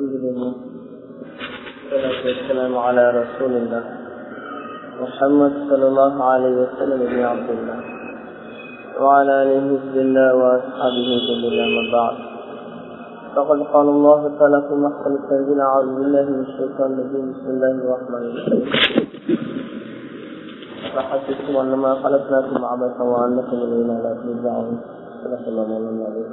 الحمد لله والصلاة والسلام على رسول الله محمد صلى الله عليه وسلم بن عبد الله وعلى آله حزب الله وأصحابه جل الله ما بعد فقد قال الله تعالى في محكم التنزيل أعوذ بالله من الشيطان الرجيم بسم الله الرحمن الرحيم فحسبتم أنما خلقناكم عبثا وأنكم إلينا لا ترجعون صدق الله مولانا العظيم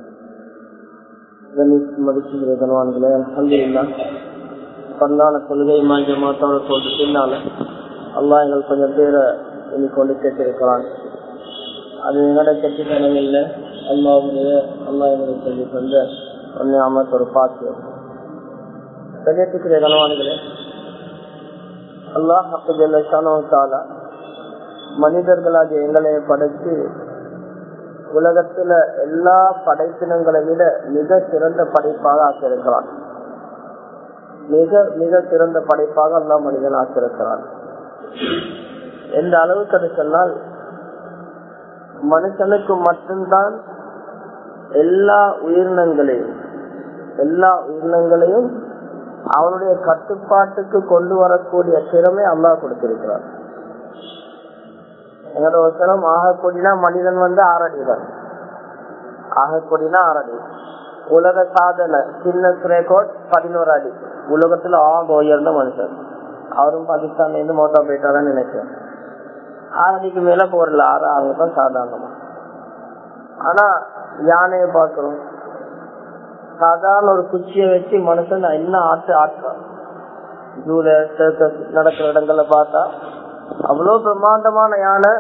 மதிச்சுகிற கனவான்களே அலமதுல்லா பரந்தான கொள்கை மாஞ்சமாத்தோட சொல்லிட்டு பின்னால அல்லா எங்கள் கொஞ்சம் பேரை இன்னைக்கு கொண்டு சேர்த்திருக்கிறான் அது எங்களோட கட்சித்தனம் இல்லை அல்லாவுடைய அல்லா எங்களுக்கு சொல்லி தந்த ஒன்னே அமர்த்த ஒரு பாக்கியம் கண்ணியத்துக்குரிய கனவான்களே அல்லாஹ் அப்பதால மனிதர்களாகிய எங்களை படைத்து உலகத்துல எல்லா படைப்பினங்களை விட மிக சிறந்த படைப்பாக ஆக்கியிருக்கிறான் மிக மிக சிறந்த படைப்பாக அல்லா மனிதன் ஆக்கியிருக்கிறான் எந்த அளவுக்கு அது சொன்னால் மனுஷனுக்கு மட்டும்தான் எல்லா உயிரினங்களையும் எல்லா உயிரினங்களையும் அவனுடைய கட்டுப்பாட்டுக்கு கொண்டு வரக்கூடிய திறமை அல்லா கொடுத்திருக்கிறார் எங்களோட வசனம் ஆகக்கூடினா மனிதன் வந்து ஆறடி தான் ஆகக்கூடினா ஆறடி உலக சாதனை சின்ன ரேகார்ட் பதினோரு அடி உலகத்துல ஆக உயர்ந்த மனுஷன் அவரும் பாகிஸ்தான்ல இருந்து மோத்தா போயிட்டாரான்னு நினைக்கிறேன் ஆறடிக்கு மேல போறல ஆறு ஆறு தான் சாதாரணமா ஆனா யானைய பாக்குறோம் சாதாரண ஒரு குச்சிய வச்சு மனுஷன் என்ன ஆட்டு ஆட்டுறான் ஜூல நடக்கிற இடங்கள்ல பார்த்தா அவ்வளவு பிரம்மாண்டமான யானை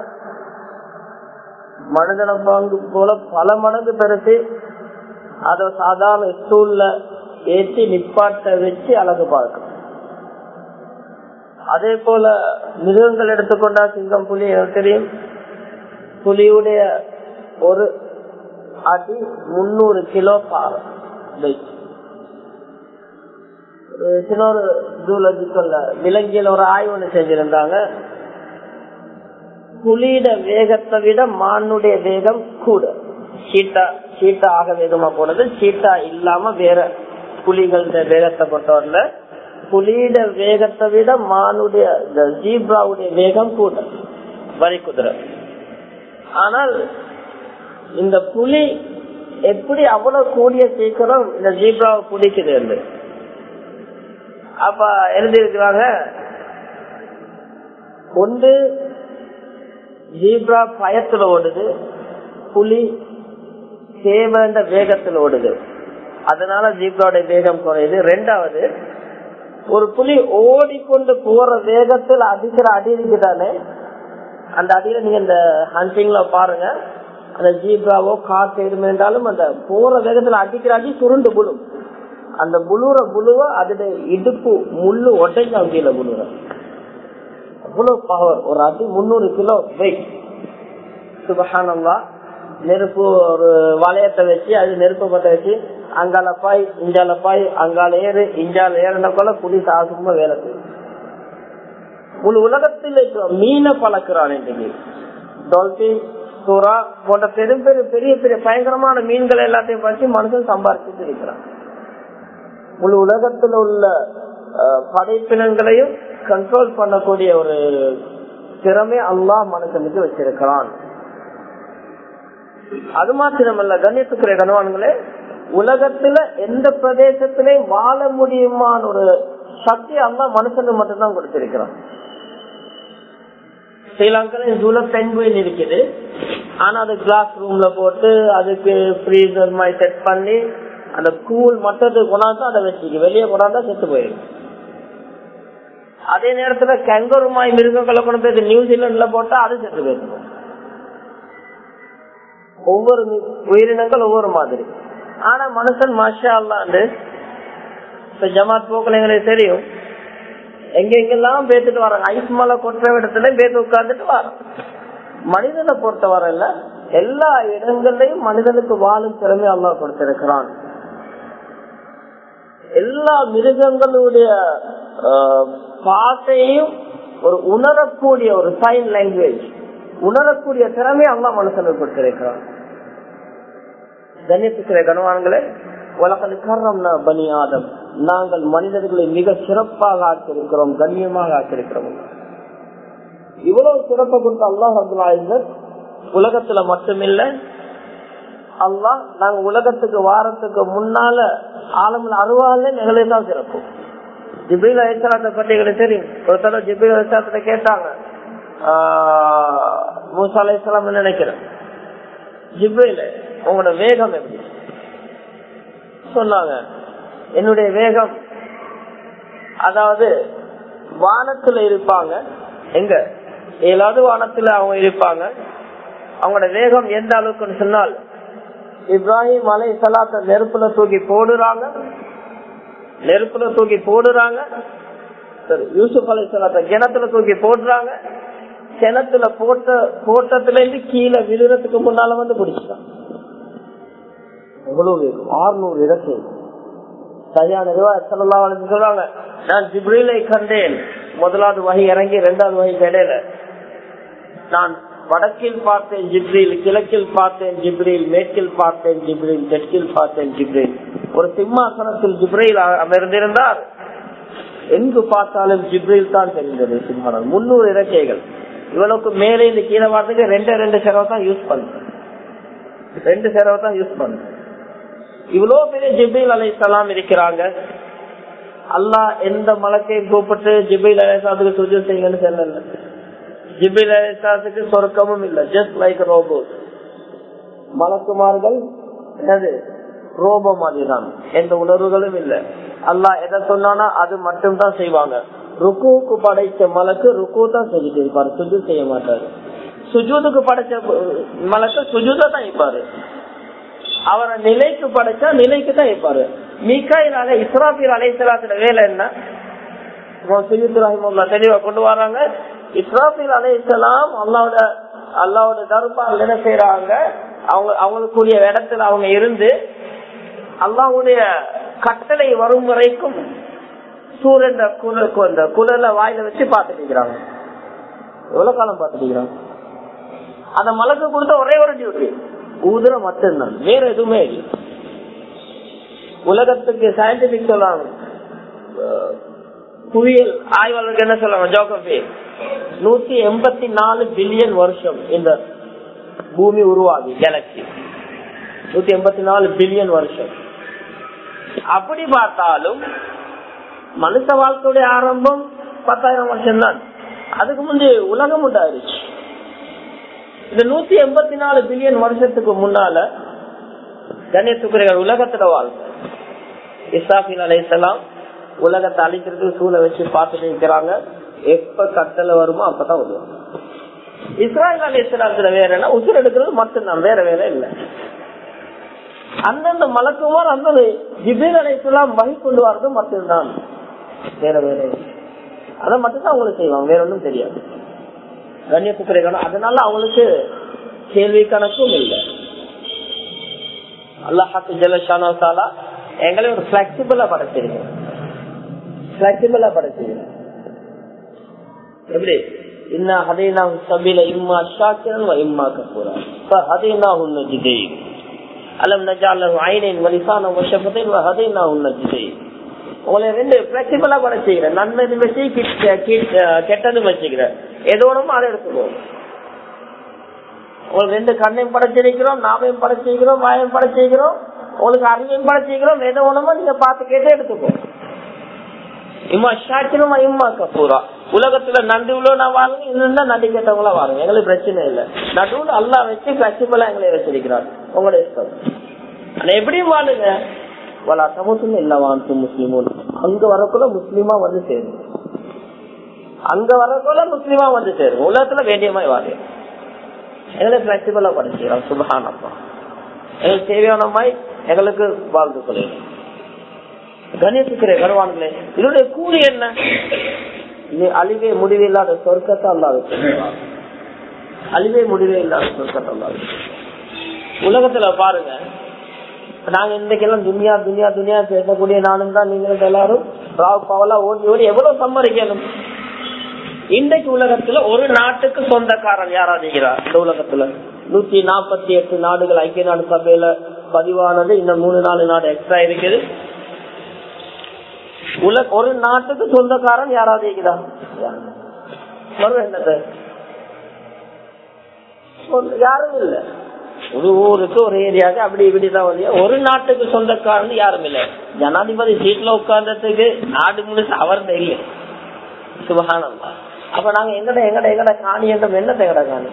மனிதன பங்கு போல பல மடங்கு பெருசு அத சாதாரண ஸ்டூல்ல ஏற்றி நிப்பாட்ட வச்சு அழகு பார்க்கணும் அதே போல மிருகங்கள் எடுத்துக்கொண்டா சிங்கம் புலி எனக்கு தெரியும் புலியுடைய ஒரு அடி முன்னூறு கிலோ பாரம் சின்னொரு ஜூலஜிக்கல்ல விலங்கியல் ஒரு ஆய்வு ஒன்று செஞ்சிருந்தாங்க புலியிட வேகத்தை விட மானுடைய வேகம் கூட சீட்டா சீட்டா ஆக வேகமா போனது சீட்டா இல்லாம வேற புலிகள் வேகத்தை பொறுத்தவரையில புலியிட வேகத்தை விட மானுடைய ஜீப்ராவுடைய வேகம் கூட வரி குதிரை ஆனால் இந்த புலி எப்படி அவ்வளவு கூடிய சீக்கிரம் இந்த ஜீப்ராவை பிடிக்குது அப்ப எழுதியிருக்கிறாங்க ஒன்று ஜீப்ரா பயத்துல ஓடுது புலி தேவைன்ற வேகத்துல ஓடுது அதனால ஜீப்ராவுடைய வேகம் குறையுது ரெண்டாவது ஒரு புலி ஓடிக்கொண்டு போற வேகத்தில் அடிக்கிற அடி இருக்குதானே அந்த அடியில நீங்க இந்த ஹண்டிங்ல பாருங்க அந்த ஜீப்ராவோ காத்து எதுமேன்றாலும் அந்த போற வேகத்துல அடிக்கிற அடி சுருண்டு புழும் அந்த புழுற புழுவ அதோட இடுப்பு முள்ளு ஒட்டைஞ்சு அங்கேயில புழுற அவ்வளவு பவர் ஒரு அடி முன்னூறு கிலோ வெயிட் சுபகானம்வா நெருப்பு ஒரு வளையத்தை வச்சு அது நெருப்பு பத்த வச்சு அங்கால பாய் இஞ்சால பாய் அங்கால ஏறு இஞ்சால ஏறின போல புலி சாகுமா வேலை செய்யும் முழு உலகத்தில் மீனை பழக்கிறான் இன்னைக்கு டால்பின் சூறா போன்ற பெரும் பெரிய பெரிய பெரிய பயங்கரமான மீன்கள் எல்லாத்தையும் பற்றி மனுஷன் சம்பாதிச்சுட்டு இருக்கிறான் முழு உலகத்தில் உள்ள படைப்பினங்களையும் கண்ட்ரோல் பண்ணக்கூடிய ஒரு திறமை அல்லாஹ் மனுஷனுக்கு வச்சிருக்கிறான் அது மாத்திரமல்ல கண்ணியத்துக்குரிய கனவான்களே உலகத்துல எந்த பிரதேசத்திலையும் வாழ முடியுமான ஒரு சக்தி அல்லா மனுஷனுக்கு மட்டும்தான் கொடுத்திருக்கிறான் ஸ்ரீலங்கால ஜூல பெண்குயின் இருக்குது ஆனா அது கிளாஸ் ரூம்ல போட்டு அதுக்கு ஃப்ரீசர் மாதிரி செட் பண்ணி அந்த கூழ் மற்றது கொண்டாந்து அதை வச்சுக்கு வெளியே கொண்டாந்தா செத்து போயிடும் அதே நேரத்துல கெங்கருமாய் மிருகங்களை கொண்டு போய் நியூசிலாந்துல போட்டா அது செத்து போயிடும் ஒவ்வொரு உயிரினங்கள் ஒவ்வொரு மாதிரி ஆனா மனுஷன் மாஷா அல்லாண்டு இப்ப ஜமாத் போக்கலைங்களே தெரியும் எங்க எங்கெல்லாம் பேத்துட்டு வராங்க ஐஸ் மலை கொற்ற இடத்துல பேத்து உட்கார்ந்துட்டு வரோம் மனிதனை பொறுத்த வரல எல்லா இடங்கள்லயும் மனிதனுக்கு வாழும் திறமை அல்லா கொடுத்திருக்கிறான் எல்லா மிருகங்களுடைய பாட்டையும் ஒரு உணரக்கூடிய ஒரு சைன் லாங்குவேஜ் உணரக்கூடிய திறமை அல்லா மனுஷனுக்கு கொடுத்திருக்கிறான் கண்ணியத்துக்கிற கனவான்களே உலகது கர்றம்னா பனி ஆதம் நாங்கள் மனிதர்களை மிக சிறப்பாக ஆக்கியிருக்கிறோம் கண்ணியமாக ஆக்கியிருக்கிறோம் இவ்வளவு சிறப்பை கொடுத்த அல்லாஹ் அப்துல்லா உலகத்துல மட்டுமில்ல அல்லாஹ் நாங்க உலகத்துக்கு வாரத்துக்கு முன்னால ஆலமில் அருவால எங்களுக்கு தான் சிறப்பு ஜிபில் அலிசலாத்தை பற்றி எங்களுக்கு தெரியும் ஒரு தடவை ஜிபில் அலிசலாத்திட்ட கேட்டாங்க மூசா அலிசலாம் நினைக்கிறேன் ஜிப்ரைல உங்களோட வேகம் எப்படி சொன்னாங்க என்னுடைய வேகம் அதாவது வானத்துல இருப்பாங்க எங்க ஏழாவது வானத்துல அவங்க இருப்பாங்க அவங்களோட வேகம் எந்த அளவுக்குன்னு சொன்னால் இப்ராஹிம் அலை சலாத்த நெருப்புல தூக்கி போடுறாங்க நெருப்புல தூக்கி போடுறாங்க சரி யூசுப் அலை சலாத்த கிணத்துல தூக்கி போடுறாங்க கிணத்துல போட்ட போட்டத்துல இருந்து கீழே விழுறதுக்கு முன்னால வந்து பிடிச்சிட்டான் எவ்வளவு வேகம் ஆறுநூறு இடத்து சரியான சொல்றாங்க நான் ஜிப்ரீலை கண்டேன் முதலாவது வகை இறங்கி இரண்டாவது வகை இடையில நான் வடக்கில் பார்த்தேன் ஜிப்ரீல் கிழக்கில் பார்த்தேன் ஜிப்ரீல் மேற்கில் பார்த்தேன் ஜிப்ரீல் தெற்கில் பார்த்தேன் ஜிப்ரீல் ஒரு சிம்மாசனத்தில் ஜிப்ரீல் அமர்ந்திருந்தார் எங்கு பார்த்தாலும் ஜிப்ரீல் தான் தெரிந்தது சிம்மாசனம் முன்னூறு இறக்கைகள் இவளுக்கு மேலே இந்த கீழே வாரத்துக்கு ரெண்டு ரெண்டு செலவு தான் யூஸ் பண்ணு ரெண்டு செலவு தான் யூஸ் பண்ணு இவ்வளவு பெரிய ஜிபில் அலைசலாம் இருக்கிறாங்க அல்லாஹ் எந்த மலக்கையும் கூப்பிட்டு ஜிபில் அலைசாத்துக்கு சுஜு செய்யுங்கன்னு சொல்லல ஜிபில் அலைசாத்துக்கு சொர்க்கமும் இல்ல ஜஸ்ட் லைக் ரோபோ மலக்குமார்கள் என்னது ரோபோ மாதிரி தான் எந்த உணர்வுகளும் இல்ல அல்லாஹ் எதை சொன்னானா அது மட்டும் தான் செய்வாங்க ருக்குவுக்கு படைச்ச மலக்கு ருக்கு தான் செஞ்சுட்டு இருப்பாரு சுஜு செய்ய மாட்டாரு சுஜூதுக்கு படைச்ச மலக்கு சுஜூத தான் இருப்பாரு அவரை நிலைக்கு படைச்சா நிலைக்கு தான் இருப்பாரு மிகாயில் அலை இஸ்ராபில் அலைசலாத்துல வேலை என்ன சுஜித் ரஹிமுல்லா தெளிவா கொண்டு வராங்க இஸ்ராபில் அலைசலாம் அல்லாவோட அல்லாவோட தர்பார் என்ன செய்யறாங்க அவங்க அவங்களுக்குரிய இடத்துல அவங்க இருந்து அல்லாவுடைய கட்டளை வரும் வரைக்கும் சூரியன் குளருக்கு அந்த குளர்ல வாயில வச்சு பாத்துட்டு இருக்கிறாங்க எவ்வளவு காலம் பாத்துட்டு இருக்கிறாங்க அந்த மலக்கு கொடுத்த ஒரே ஒரு டியூட்டி ஊதுற மட்டும்தான் வேற எதுவுமே இல்லை உலகத்துக்கு சயின்டிபிக் சொல்றாங்க புவியியல் ஆய்வாளருக்கு என்ன சொல்றாங்க ஜோகபி நூத்தி எண்பத்தி நாலு பில்லியன் வருஷம் இந்த பூமி உருவாகி கேலக்சி நூத்தி எண்பத்தி நாலு பில்லியன் வருஷம் அப்படி பார்த்தாலும் மனுஷ வாழ்க்கையுடைய ஆரம்பம் பத்தாயிரம் வருஷம் தான் அதுக்கு முந்தைய உலகம் உண்டாயிருச்சு இந்த நூத்தி எண்பத்தி நாலு பில்லியன் வருஷத்துக்கு முன்னால கணேசுக்குறைகள் உலகத்துல வாழ்க்கை இஸ்ராபில் அலைசலாம் உலகத்தை அழிக்கிறதுக்கு சூழ வச்சு பார்த்துட்டு இருக்கிறாங்க எப்ப கட்டளை வருமோ அப்பதான் வருவாங்க இஸ்ராயல் அலைசலாத்துல வேற என்ன உசுர் எடுக்கிறது மட்டும்தான் வேற வேற இல்ல அந்தந்த மலக்குமார் அந்த ஜிபேல் அலைசலாம் வகை கொண்டு வர்றது மட்டும்தான் வேற வேற அதை மட்டும்தான் அவங்களுக்கு செய்வாங்க வேற ஒன்றும் தெரியாது கண்ணியத்துக்குறை அதனால அவங்களுக்கு கேள்வி கணக்கும் இல்லை அல்லாஹாக்கு ஜலஷானா எங்களை ஒரு பிளெக்சிபிளா படைச்சிருக்கோம் பிளெக்சிபிளா படைச்சிருக்கோம் எப்படி இன்ன ஹதேனா சபீல இம்மா ஷாக்கிரன் இம்மா கபூரா ஹதேனா உன்ன ஜிதே அலம் நஜால ஐனின் வலிசான வஷபத்தின் ஹதேனா உன்ன ஜிதே உங்களை ரெண்டு பிளெக்சிபிளா படைச்சிக்கிறேன் நன்மை வச்சு கெட்டது வச்சுக்கிறேன் எதோடமோ அதை எடுத்துக்கோங்க உங்களுக்கு ரெண்டு கண்ணையும் படைச்சிருக்கிறோம் நாமையும் படைச்சிருக்கிறோம் வாயும் படைச்சிருக்கிறோம் உங்களுக்கு அறிவையும் படைச்சிருக்கிறோம் எதை ஒண்ணுமோ நீங்க பார்த்து கேட்டு எடுத்துக்கோ இம்மா ஷாக்கிரமா இம்மா கபூரா உலகத்துல நன்றி உள்ள வாருங்க இல்லைன்னா நன்றி கேட்டவங்களா வாருங்க எங்களுக்கு பிரச்சனை இல்லை நடுவுல அல்லா வச்சு பிளெக்சிபிளா எங்களை வச்சிருக்கிறார் உங்களோட இஷ்டம் ஆனா எப்படியும் வாழுங்க வலா சமூகம் இல்ல வாழ்த்து முஸ்லிமும் அங்க வரக்குள்ள முஸ்லீமா வந்து சேரும் அங்க வரக்குள்ள முஸ்லீமா வந்து சேரும் உலகத்துல வேண்டிய மாதிரி வாழ எங்களை பிளெக்சிபிளா படிச்சுக்கிறோம் சுபகானப்பா எங்களுக்கு தேவையான மாதிரி எங்களுக்கு வாழ்ந்து கொள்ளுங்க கணேசுக்கிற கருவான்களே இதனுடைய கூலி என்ன இது அழிவே முடிவு இல்லாத சொர்க்கத்தை அல்லாது அழிவே முடிவே இல்லாத சொர்க்கத்தை அல்லாது உலகத்துல பாருங்க நாங்க இன்னைக்கெல்லாம் துனியா துனியா துனியா பேசக்கூடிய நானும் தான் நீங்களும் எல்லாரும் ராவ் பவலா ஓடி ஓடி எவ்வளவு சம்பாதிக்கணும் இன்றைக்கு உலகத்துல ஒரு நாட்டுக்கு சொந்தக்காரன் யாராதிக்கிறார் இந்த உலகத்துல நூத்தி நாற்பத்தி எட்டு நாடுகள் ஐக்கிய நாடு சபையில பதிவானது இன்னும் மூணு நாலு நாடு எக்ஸ்ட்ரா இருக்குது உலக ஒரு நாட்டுக்கு சொந்தக்காரன் யாராவது இருக்குதா மறு என்னது யாரும் இல்ல ஒரு ஊருக்கு ஒரு ஏரியாவுக்கு அப்படி இப்படிதான் வந்து ஒரு நாட்டுக்கு சொந்தக்காரன் யாரும் இல்ல ஜனாதிபதி சீட்ல உட்கார்ந்ததுக்கு நாடு முழுசு அவர் இல்லை சுபகானம் அப்ப நாங்க எங்கட எங்கட எங்கட காணி என்ற என்னத்தை எங்கட காணி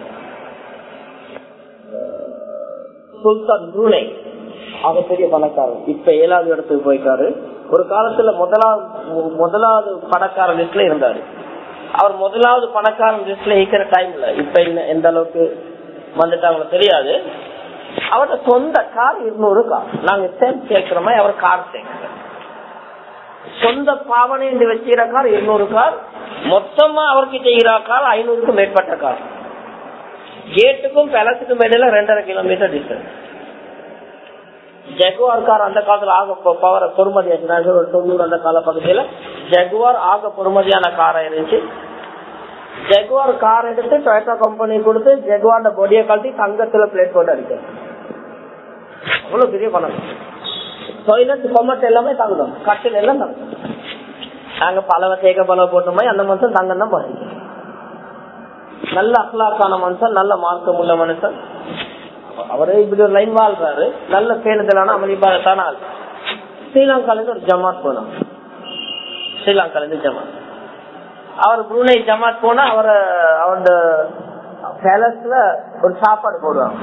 சுல்தான் புருணை ஆக பெரிய பணக்காரர் இப்ப ஏழாவது இடத்துக்கு போய்க்காரு ஒரு காலத்துல முதலாவது முதலாவது பணக்காரர் லிஸ்ட்ல இருந்தாரு அவர் முதலாவது பணக்காரன் லிஸ்ட்ல இருக்கிற டைம்ல இப்ப எந்த அளவுக்கு வந்துட்டாங்களோ தெரியாது அவர்கிட்ட சொந்த கார் இருநூறு கார் நாங்க சேர்ந்து சேர்க்கிற மாதிரி அவர் கார் சேர்க்கிறோம் சொந்த பாவனை என்று வச்சுக்கிற கார் இருநூறு கார் மொத்தமா அவர்கிட்ட இருக்கிற கார் ஐநூறுக்கும் மேற்பட்ட கார் கேட்டுக்கும் பேலஸுக்கும் இடையில ரெண்டரை கிலோமீட்டர் டிஸ்டன்ஸ் ஜெகுவார் கார் அந்த காலத்துல ஆக பவர பொறுமதியாச்சு ஒரு தொண்ணூறு அந்த கால பகுதியில ஜெகுவார் ஆக பொறுமதியான காரா இருந்துச்சு ஜெகுவார் கார் எடுத்து டொயட்டா கம்பெனி கொடுத்து ஜெகுவார் பொடியை கழட்டி தங்கத்துல பிளேட் போட்டு அடிக்கும் அவ்வளவு பெரிய பணம் டொய்லெட் கொமட் எல்லாமே தங்கும் கட்டில் எல்லாம் தங்கும் நாங்க பலவ தேக்க பலவ போட்டோமே அந்த மனுஷன் தங்கம் தான் போறீங்க நல்ல அக்லாக்கான மனுஷன் நல்ல மார்க்கம் உள்ள மனுஷன் அவரே இப்படி ஒரு லைன் வாழ்றாரு நல்ல பேணுதலான அமளிபாரத்தான ஆள் ஸ்ரீலங்கால இருந்து ஒரு ஜமாத் போனான் ஸ்ரீலங்கால இருந்து ஜமாத் அவர் புருணை ஜமாத் போனா அவரை அவரோட பேலஸ்ல ஒரு சாப்பாடு போடுவாங்க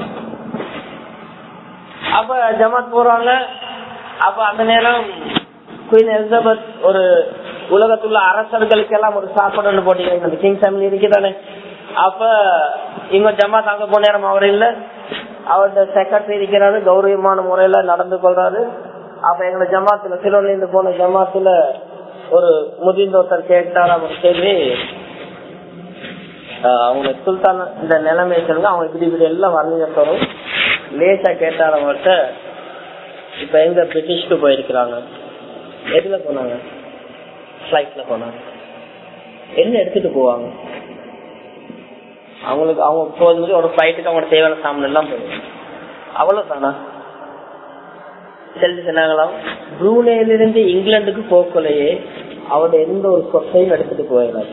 அப்ப ஜமாத் போறாங்க அப்ப அந்த நேரம் குயின் எலிசபெத் ஒரு உலகத்துள்ள அரசர்களுக்கு எல்லாம் ஒரு சாப்பாடு ஒன்று போட்டீங்க அந்த கிங் ஃபேமிலி இருக்குதானே அப்ப இவங்க ஜமாத் அங்க போன நேரம் அவர் இல்ல அவரோட செக்ரட்டரி இருக்கிறாரு கௌரவமான முறையில நடந்து கொள்றாரு அப்ப எங்களை ஜமாத்துல சிலோன்ல இருந்து போன ஜமாத்துல ஒரு முதிர்ந்த ஒருத்தர் கேட்டார் அவர் கேள்வி அவங்க சுல்தான் இந்த நிலைமை சொல்லுங்க அவங்க இப்படி இப்படி எல்லாம் வர்ணிக்கப்படும் லேசா கேட்டார் அவர்கிட்ட இப்ப எங்க பிரிட்டிஷ்க்கு போயிருக்கிறாங்க எதுல போனாங்க பிளைட்ல போனாங்க என்ன எடுத்துட்டு போவாங்க அவங்களுக்கு அவங்க போகும்போது ஒரு பிளைட்டுக்கு அவங்க தேவையான சாமான் எல்லாம் போடுவாங்க அவ்வளவுதானா செல்லு சொன்னாங்களாம் ப்ரூனேலிருந்து இங்கிலாந்துக்கு போக்கலையே அவரோட எந்த ஒரு சொத்தையும் எடுத்துட்டு போயிடாது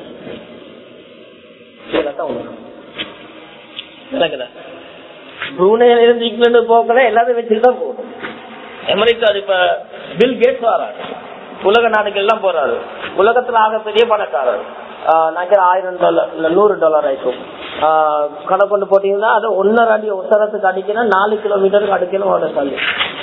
ப்ரூனேல இருந்து இங்கிலாந்து போக்கல எல்லாத்தையும் வச்சுட்டு தான் போகணும் அமெரிக்கா இப்ப பில் கேட்ஸ் வராரு உலக நாடுகள் எல்லாம் போறாரு உலகத்துல ஆக பெரிய பணக்காரர் நினைக்கிற ஆயிரம் டாலர் இல்ல நூறு டாலர் ஆயிக்கும் கடை கொண்டு போட்டீங்கன்னா அது ஒன்னரை அடி உசரத்துக்கு அடிக்கணும் நாலு கிலோமீட்டருக்கு அடிக்கணும் அவரோட சல்லி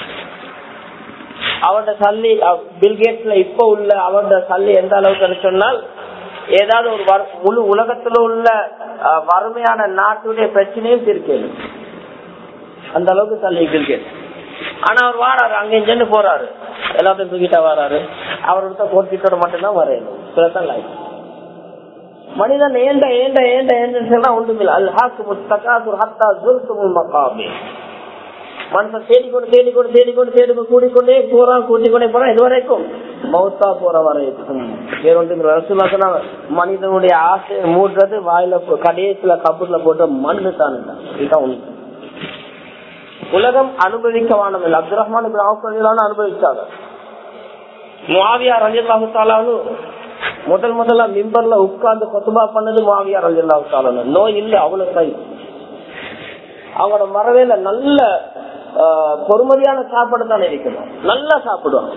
அவரோட சல்லி பில்கேட்ஸ்ல இப்ப உள்ள அவரோட சல்லி எந்த அளவுக்கு சொன்னால் ஏதாவது ஒரு முழு உலகத்துல உள்ள வறுமையான நாட்டுடைய பிரச்சனையும் தீர்க்கணும் அந்த அளவுக்கு சல்லி பில்கேட்ஸ் ஆனா அவர் வாராரு அங்க இங்கன்னு போறாரு எல்லாத்தையும் தூக்கிட்டா வராரு அவர்கிட்ட கோர்த்திட்டோட மட்டும்தான் வரையணும் சிலதான் லைஃப் மனிதன் ஏண்ட ஏண்ட ஏண்ட ஏண்ட சொன்னா ஒன்றுமில்ல அல்ஹாக்கு முஸ்தகாசுர் ஹத்தா ஜுல்துமுல் மகாபி மனுஷன் தேடிக்கொண்டு தேடிக்கொண்டு தேடிக்கொண்டு தேடி கூடிக்கொண்டே போறான் கூட்டிக்கொண்டே போறான் இது வரைக்கும் மௌத்தா போற வரைக்கும் வேற ஒன்று ரசூலா சொன்னாங்க மனிதனுடைய ஆசையை மூடுறது வாயில கடைசியில கபூர்ல போட்டு மண்ணு தான் இதுதான் உண்மை உலகம் அனுபவிக்கவானதில்லை அப்துல் ரஹ்மான் அனுபவிச்சாங்க முவாவியா ரஞ்சித் தாலாவும் முதல் முதல்ல மிம்பர்ல உட்கார்ந்து கொத்துபா பண்ணது மாவியார் அல்லாஹால நோய் இல்ல அவ்வளவு கை அவங்களோட மரவேல நல்ல பொறுமதியான சாப்பாடு தான் இருக்கணும் நல்லா சாப்பிடுவாங்க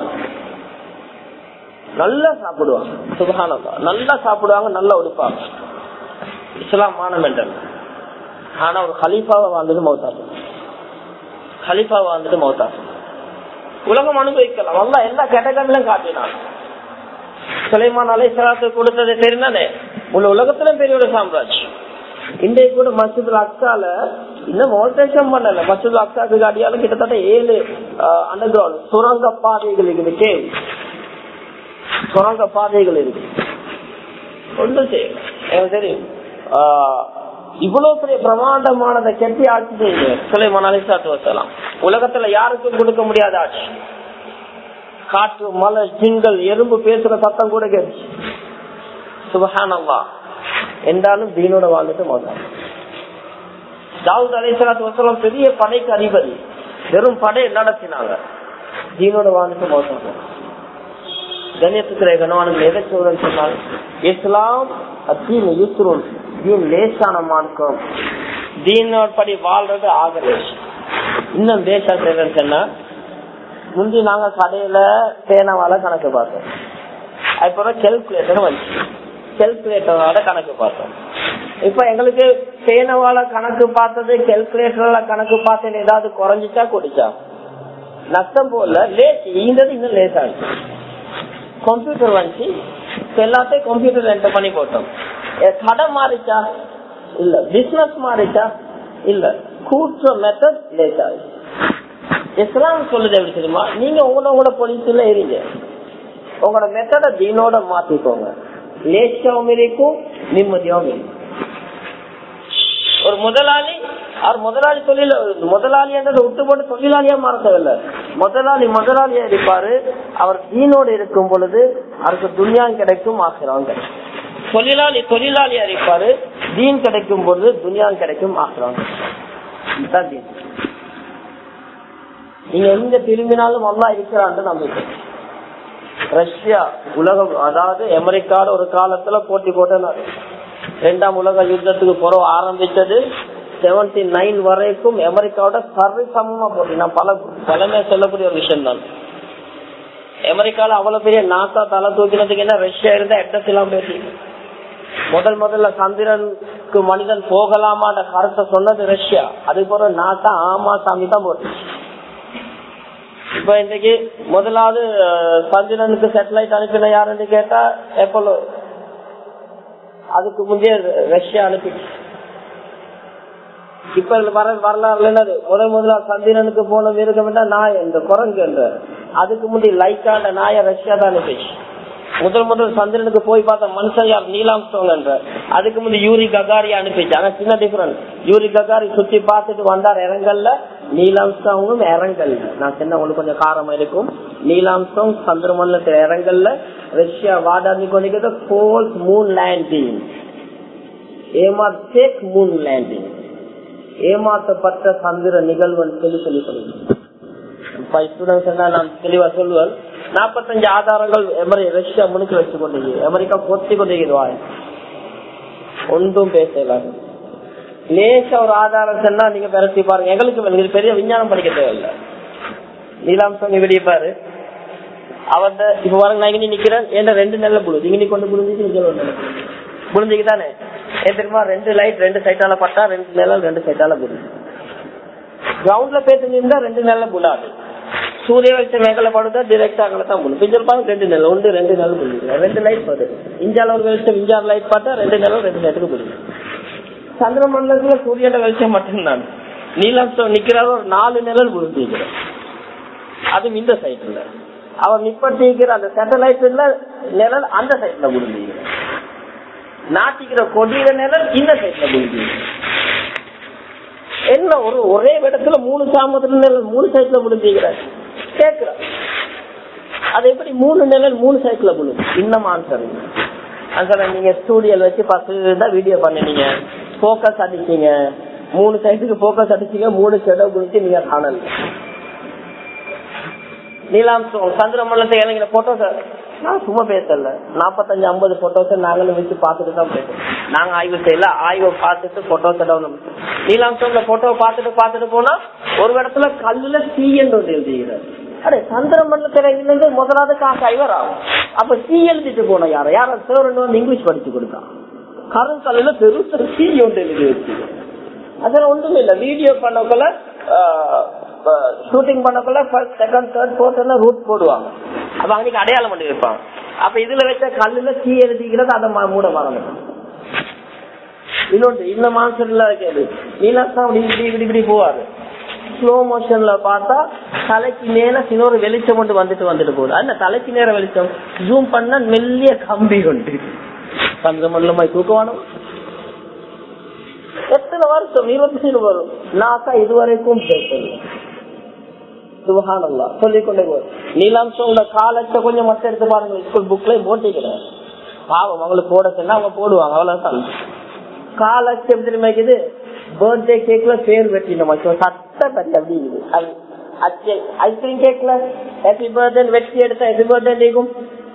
நல்லா சாப்பிடுவாங்க சுபகானந்தா நல்லா சாப்பிடுவாங்க நல்லா உடுப்பாங்க இஸ்லாம் மானமெண்டல் ஆனா ஒரு ஹலீஃபாவை வாழ்ந்தது மௌத்தாசம் ஹலீஃபாவை வாழ்ந்தது மௌத்தாசம் உலகம் அனுபவிக்கலாம் அல்ல எல்லா கேட்டகரிலும் காட்டினான் சுலைமான் அலை சலாத்து கொடுத்தது தெரிந்தானே உள்ள உலகத்திலும் பெரிய ஒரு சாம்ராஜ்யம் இன்றைக்கு கூட மசூதுல் அக்சால இன்னும் மோல்டேஷன் பண்ணல மசூதுல் அக்சாக்கு அடியால கிட்டத்தட்ட ஏழு அண்டர் கிரவுண்ட் சுரங்க பாதைகள் இருக்குது கேள்வி சுரங்க பாதைகள் இருக்கு ஒன்றும் செய்யல எனக்கு தெரியும் இவ்வளவு பெரிய பிரமாண்டமானதை கெட்டி ஆட்சி செய்யுங்க சுலைமான் அலை சாத்து வசலாம் உலகத்துல யாருக்கும் கொடுக்க முடியாத ஆட்சி காற்று மலை ஜிங்கள் எறும்பு பேசுற சத்தம் கூட கேட்டுச்சு சுபஹானல்லா என்றாலும் தீனோட வாழ்ந்துட்டு மோதான் தாவூத் அலிசலாத்து வசலம் பெரிய படைக்கு அதிபதி வெறும் படை நடத்தினாங்க தீனோட வாழ்ந்துட்டு மோசம் கண்ணியத்துக்குரிய கணவனுக்கு எதை சொல்றேன்னு சொன்னால் இஸ்லாம் அத்தீன் யூசுருன் தீன் லேசான மார்க்கம் தீனோட படி வாழ்றது ஆகலேஷ் இன்னும் லேசா செய்யறேன்னு சொன்னா முந்தி நாங்க கடையில பேனாவால கணக்கு பார்த்தோம் அதுக்கப்புறம் கெல்குலேட்டர் வந்துச்சு கெல்குலேட்டரோட கணக்கு பார்த்தோம் இப்ப எங்களுக்கு பேனவால கணக்கு பார்த்தது கெல்குலேட்டர்ல கணக்கு பார்த்தது ஏதாவது குறைஞ்சிச்சா குடிச்சா நஷ்டம் போல லேட் ஈந்தது இன்னும் லேட் ஆச்சு கம்ப்யூட்டர் வந்துச்சு இப்ப எல்லாத்தையும் கம்ப்யூட்டர் என்டர் பண்ணி போட்டோம் எ, கடை மாறிச்சா இல்ல பிசினஸ் மாறிச்சா இல்ல கூட்டுற மெத்தட் லேட் ஆகுது இஸ்லாம் சொல்லுது எப்படி தெரியுமா நீங்க உங்களோட உங்களோட பொலிசில இருங்க உங்களோட மெத்தட தீனோட மாத்திக்கோங்க லேசாவும் இருக்கும் நிம்மதியாவும் இருக்கும் ஒரு முதலாளி அவர் முதலாளி தொழில முதலாளி என்றதை விட்டு போட்டு தொழிலாளியா மாற தேவையில்ல முதலாளி முதலாளியா இருப்பாரு அவர் தீனோடு இருக்கும் பொழுது அவருக்கு துனியான் கிடைக்கும் ஆசிரம் கிடைக்கும் தொழிலாளி தொழிலாளியா இருப்பாரு தீன் கிடைக்கும் பொழுது துனியான் கிடைக்கும் ஆசிரம் இதுதான் தீன் நீங்க எங்க திரும்பினாலும் அல்லா இருக்கிறான்னு நம்பிக்கை ரஷ்யா உலகம் அதாவது அமெரிக்கால ஒரு காலத்துல போட்டி போட்ட இரண்டாம் உலக யுத்தத்துக்கு புறம் ஆரம்பிச்சது செவன்டி நைன் வரைக்கும் அமெரிக்காவோட சரி சமமா போட்டி நான் பல பலமே சொல்லக்கூடிய ஒரு விஷயம் தான் அமெரிக்கால அவ்வளவு பெரிய நாசா தலை தூக்கினதுக்கு என்ன ரஷ்யா இருந்தா எட்டத்திலாம் பேசி முதல் முதல்ல சந்திரனுக்கு மனிதன் போகலாமான்ற கருத்தை சொன்னது ரஷ்யா அது போல நாசா ஆமா சாமி தான் போட்டுச்சு இப்ப இன்னைக்கு முதலாவது அஹ், சந்திரனுக்கு சேட்டலைட் அனுப்பின யாருன்னு கேட்டா எப்போலோ அதுக்கு முந்தைய ரஷ்யா அனுப்பிச்சு இப்ப இதுல வர வரலாறுல என்னது முதல் முதலா சந்திரனுக்கு போன மிருகம் நாய் இந்த குரங்கு என்ற அதுக்கு முந்தைய லைக்கான நாய ரஷ்யா தான் அனுப்பிச்சு முதல் முதல் சந்திரனுக்கு போய் பார்த்த மனுஷன் யார் நீலாம்ஸ்டோங் என்ற அதுக்கு முந்தைய யூரி ககாரி அனுப்பிச்சு ஆனா சின்ன டிஃபரன்ஸ் யூரி ககாரி சுத்தி பார்த்துட்டு வந்தார் இறங்கல்ல நீலாம்ஸ்டோங்கும் இறங்கல்ல நான் சின்ன உங்களுக்கு கொஞ்சம் காரமா இருக்கும் நீலாம்ஸ்டோங் சந்திரமண்டலத்தில் இறங்கல்ல ரஷ்யா வாடாதி கொண்டிருக்கிறது ஃபோல்ஸ் மூன் லேண்டிங் ஏமாத்தேக் மூன் லேண்டிங் ஏமாற்றப்பட்ட சந்திர நிகழ்வன் சொல்லி சொல்லி சொல்லுங்க ஸ்டூடெண்ட்ஸ் எல்லாம் நான் தெளிவா சொல்லுவேன் நாற்பத்தஞ்சு ஆதாரங்கள் எமரி ரஷ்யா முன்னுக்கு வச்சு கொண்டிருக்கு அமெரிக்கா பொத்தி கொண்டிருக்கிறது வாய் ஒன்றும் பேசலாம் லேசா ஒரு ஆதாரம் சொன்னா நீங்க விரட்டி பாருங்க எங்களுக்கு எங்களுக்கு பெரிய விஞ்ஞானம் படிக்க தேவையில்லை நீலாம்சம் வெளியே பாரு அவர்கிட்ட இப்ப பாருங்க நான் இங்க நிக்கிறேன் ஏன்னா ரெண்டு நெல்ல புழுது இங்க நீ கொண்டு புழுந்துச்சு இங்க ஒரு நெல்லை புழுந்துக்கு தானே ஏன் தெரியுமா ரெண்டு லைட் ரெண்டு சைட்டால பட்டா ரெண்டு நிழல் ரெண்டு சைட்டால புழுது கிரவுண்ட்ல பேத்து நின்றா ரெண்டு நெல்ல புலாது சூரிய வெளிச்சம் மேகல படுதா டிரெக்டா அங்கே தான் புழுது பிஞ்சல் பாருங்க ரெண்டு நெல் ஒன்று ரெண்டு நெல் புழுது ரெண்டு லைட் படுது இஞ்சால ஒரு வெளிச்சம் இஞ்சால லைட் பார்த்தா ரெண்டு நெல்லும் ரெண்டு நேரத்துக்கு புழுது சந்திர மண்டலத்துல சூரியன வெளிச்சம் மட்டும்தான் நீலாம்சம் நிக்கிறாரு ஒரு நாலு நிழல் புழுந்திருக்கிறார் அதுவும் இந்த சைட்ல அவர் நிப்பட்டிக்கிற அந்த சேட்டலைட்ல நிழல் அந்த சைட்ல புழுந்திருக்கிறார் நாட்டிக்கிற கொடியில நிழல் இந்த சைட்ல புழுந்திருக்கிறார் என்ன ஒரு ஒரே இடத்துல மூணு சாமத்துல நிழல் மூணு சைட்ல புழுந்திருக்கிறார் கேக்குற அது எப்படி மூணு நிழல் மூணு சைட்ல புழுது இன்னும் ஆன்சர் அங்க நீங்க ஸ்டூடியோல வச்சு பத்து தான் வீடியோ பண்ணினீங்க போக்கஸ் அடிச்சீங்க மூணு சைட்டுக்கு போக்கஸ் அடிச்சீங்க மூணு செடவு குளிச்சு நீங்க காணல நீலாம்சம் சந்திரமண்டலத்தை இறங்கின போட்டோஸ் நான் சும்மா பேசல நாற்பத்தஞ்சு ஐம்பது போட்டோஸ் நாங்களும் வச்சு பார்த்துட்டு தான் பேசுறோம் நாங்க ஆய்வு செய்யல ஆய்வை பார்த்துட்டு போட்டோஸ் டவுன் நீலாம்சம்ல போட்டோ பார்த்துட்டு பார்த்துட்டு போனா ஒரு இடத்துல கல்லுல தீயன்னு ஒன்று எழுதிக்கிறார் அடே சந்திரமண்டலத்துல இருந்து முதலாவது காசு ஐவர் ஆகும் அப்ப தீ எழுதிட்டு போன யார யார சார் வந்து இங்கிலீஷ் படிச்சு கொடுத்தான் கருங்கல்லுல பெருசு தீ ஒன்று எழுதி வச்சு அதெல்லாம் ஒண்ணுமே இல்ல வீடியோ பண்ணக்குள்ள ஷூட்டிங் பண்ணக்குள்ள ஃபர்ஸ்ட் செகண்ட் தேர்ட் ஃபோர்த் எல்லாம் ரூட் போடுவாங்க அப்ப அன்னைக்கு அடையாளம் பண்ணி வைப்பாங்க அப்ப இதுல வச்ச கல்லுல தீ எழுதிக்கிறது அதை ம- மூட மறந்துடும் இன்னொன்று இந்த மாசத்துல இருக்குது நீலாசம் அப்படி இப்படி இப்படி இப்படி போவாரு ஸ்லோ மோஷன்ல பார்த்தா தலைக்கு மேல சின்னொரு வெளிச்சம் கொண்டு வந்துட்டு வந்துட்டு போகுது அந்த தலைக்கு நேர வெளிச்சம் ஜூம் பண்ணா மெல்லிய கம்பி உண்டு சந்திரமண்டலமாய் தூக்கவானோ எத்தனை வருஷம் இருபத்தி ஏழு வரும் நாசா இதுவரைக்கும் பேசல சுபஹானல்லா சொல்லிக்கொண்டே போய் நீலாம்சோட காலத்தை கொஞ்சம் மத்த எடுத்து பாருங்க ஸ்கூல் புக்ல போட்டிக்கிறேன் பாவம் அவங்களுக்கு போட சொன்னா அவங்க போடுவாங்க அவ்வளவுதான் காலத்தை எப்படி தெரியுமா இருக்குது பர்த்டே கேக்ல பேர் வெட்டினோம் சட்ட தட்டி அப்படி இருக்குது அது ஐஸ்கிரீம் கேக்ல ஹாப்பி பர்த்டே வெட்டி எடுத்தா ஹாப்பி பர்த்டே இருக்கும்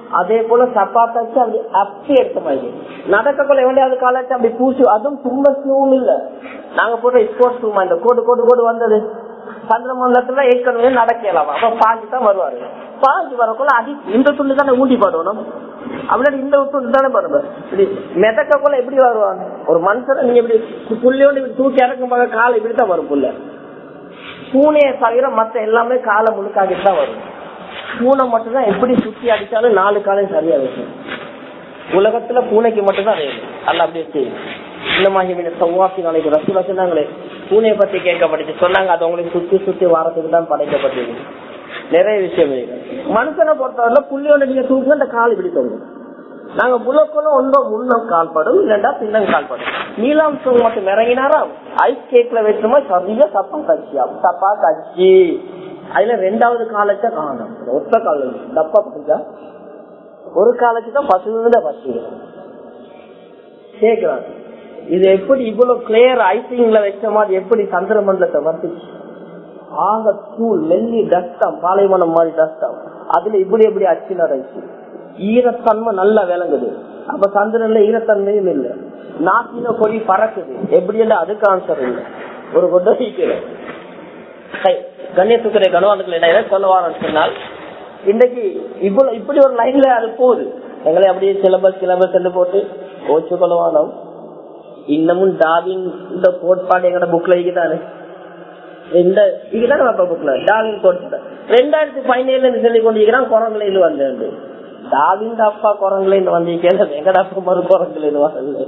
அதே போல சப்பாத்தாச்சு அப்படி அப்படி எடுத்த மாதிரி நடக்கக்குள்ள எவ்வளவு காலாச்சு அப்படி பூசி அதுவும் சும்மா ஷூவும் இல்ல நாங்க போட்ட ஸ்போர்ட்ஸ் ஷூமா இந்த கோடு கோடு கோடு வந்தது சந்திரமண்டலத்துல ஏற்கனவே நடக்கலாம் அப்ப பாஞ்சு தான் வருவாரு பாஞ்சு வரக்குள்ள அடி இந்த துண்டு தானே ஊண்டி பாடணும் அப்படி இந்த துண்டு தானே பாடுவார் இப்படி மெதக்கக்குள்ள எப்படி வருவாங்க ஒரு மனுஷனை நீங்க இப்படி புள்ளியோடு இப்படி தூக்கி இறக்கும் போது காலை இப்படித்தான் வரும் புள்ள பூனையை தவிர மத்த எல்லாமே காலை முழுக்காகிட்டு தான் வரும் பூனை மட்டும்தான் எப்படி சுத்தி அடிச்சாலும் நாலு காலையும் சரியா இருக்கும் உலகத்துல பூனைக்கு மட்டும்தான் வேணும் அல்ல அப்படியே செய்யும் இந்த மாதிரி சவ்வாசி நாளைக்கு ரசூலா சொன்னாங்களே பூனையை பத்தி கேட்கப்பட்டுச்சு சொன்னாங்க அது உங்களுக்கு சுத்தி சுத்தி வாரத்துக்கு தான் படைக்கப்பட்டது நிறைய விஷயம் இருக்கு மனுஷனை பொறுத்தவரை புள்ளியோட நீங்க தூக்கி அந்த கால் இப்படி தொங்கும் நாங்க புலக்குள்ள ஒன்றோ முன்னம் கால்படும் இல்லண்டா பின்னம் கால்படும் நீலாம் சூங் மட்டும் இறங்கினாரா ஐஸ் கேக்ல வச்சுமா சரியா தப்பா கட்சியா தப்பா கட்சி அதுல ரெண்டாவது காலத்தை காணும் ஒத்த கால தப்பா புரிஞ்சா ஒரு காலத்து தான் பசுந்த பசு கேக்குறாங்க இது எப்படி இவ்வளவு கிளியர் ஐசிங்ல வச்ச மாதிரி எப்படி சந்திர மண்டலத்தை வந்துச்சு ஆக தூள் மெல்லி டஸ்டம் பாலைவனம் மாதிரி டஸ்டம் அதுல இப்படி எப்படி அச்சு நடந்துச்சு ஈரத்தன்மை நல்லா விளங்குது அப்ப சந்திரன்ல ஈரத்தன்மையும் இல்ல நாட்டின கொடி பறக்குது எப்படி இல்ல அதுக்கு ஆன்சர் இல்ல ஒரு கொண்டு கண்ணியத்துக்குரிய கனவாந்துக்களை நான் எதை சொல்ல வரேன்னு சொன்னால் இன்னைக்கு இவ்வளவு இப்படி ஒரு லைன்ல அது போகுது எங்களை அப்படியே சிலபஸ் சிலபஸ் போட்டு ஓச்சு கொலவானம் இன்னமும் டாவின் இந்த கோட்பாடு எங்கட புக்ல இருக்குதானே இந்த இதுதான் புக்ல டாவின் கோட்பாடு ரெண்டாயிரத்தி பதினேழுல சொல்லி கொண்டிருக்கிறான் குரங்குல வந்து டாவின் அப்பா குரங்குல வந்திருக்கேன் எங்கட அப்பா மறு குரங்குல வரல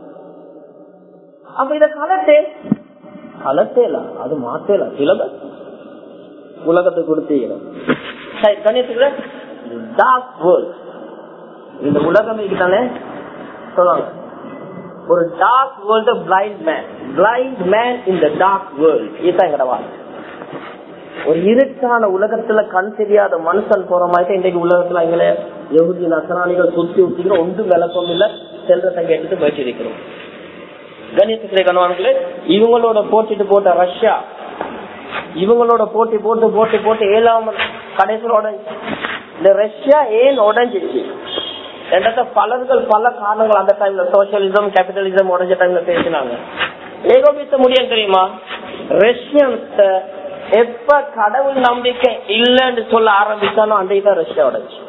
அப்ப இத கலட்டே கலட்டேலாம் அது மாத்தேலாம் சிலபஸ் உலகத்தை கொடுத்தீங்க கணியத்துக்குள்ள டார்க் வேர்ல்ட் இந்த உலகம் இருக்குதானே சொல்லுவாங்க ஒரு dark world blind man blind man இந்த டார்க் வேர்ல்ட் இதுதான் எங்கட ஒரு இருட்டான உலகத்துல கண் தெரியாத மனுஷன் போற மாதிரி இன்றைக்கு உலகத்துல எங்களை எகுதி நசராணிகள் சுத்தி விட்டுக்கிறோம் ஒன்றும் விளக்கம் இல்ல செல்றதை கேட்டுட்டு போயிட்டு இருக்கிறோம் கணியத்துக்குரிய கணவான்களே இவங்களோட போட்டிட்டு போட்ட ரஷ்யா இவங்களோட போட்டி போட்டு போட்டி போட்டு ஏழாம் கடைசியில் உடஞ்சி இந்த ரஷ்யா ஏன் உடஞ்சிச்சு ரெண்டாவது பலர்கள் பல காரணங்கள் அந்த டைம்ல சோசியலிசம் கேபிட்டலிசம் உடஞ்ச டைம்ல பேசினாங்க ஏகோபித்த முடியும் தெரியுமா ரஷ்யன்ஸ் எப்ப கடவுள் நம்பிக்கை இல்லைன்னு சொல்ல ஆரம்பிச்சாலும் அன்றைக்கு தான் ரஷ்யா உடஞ்சி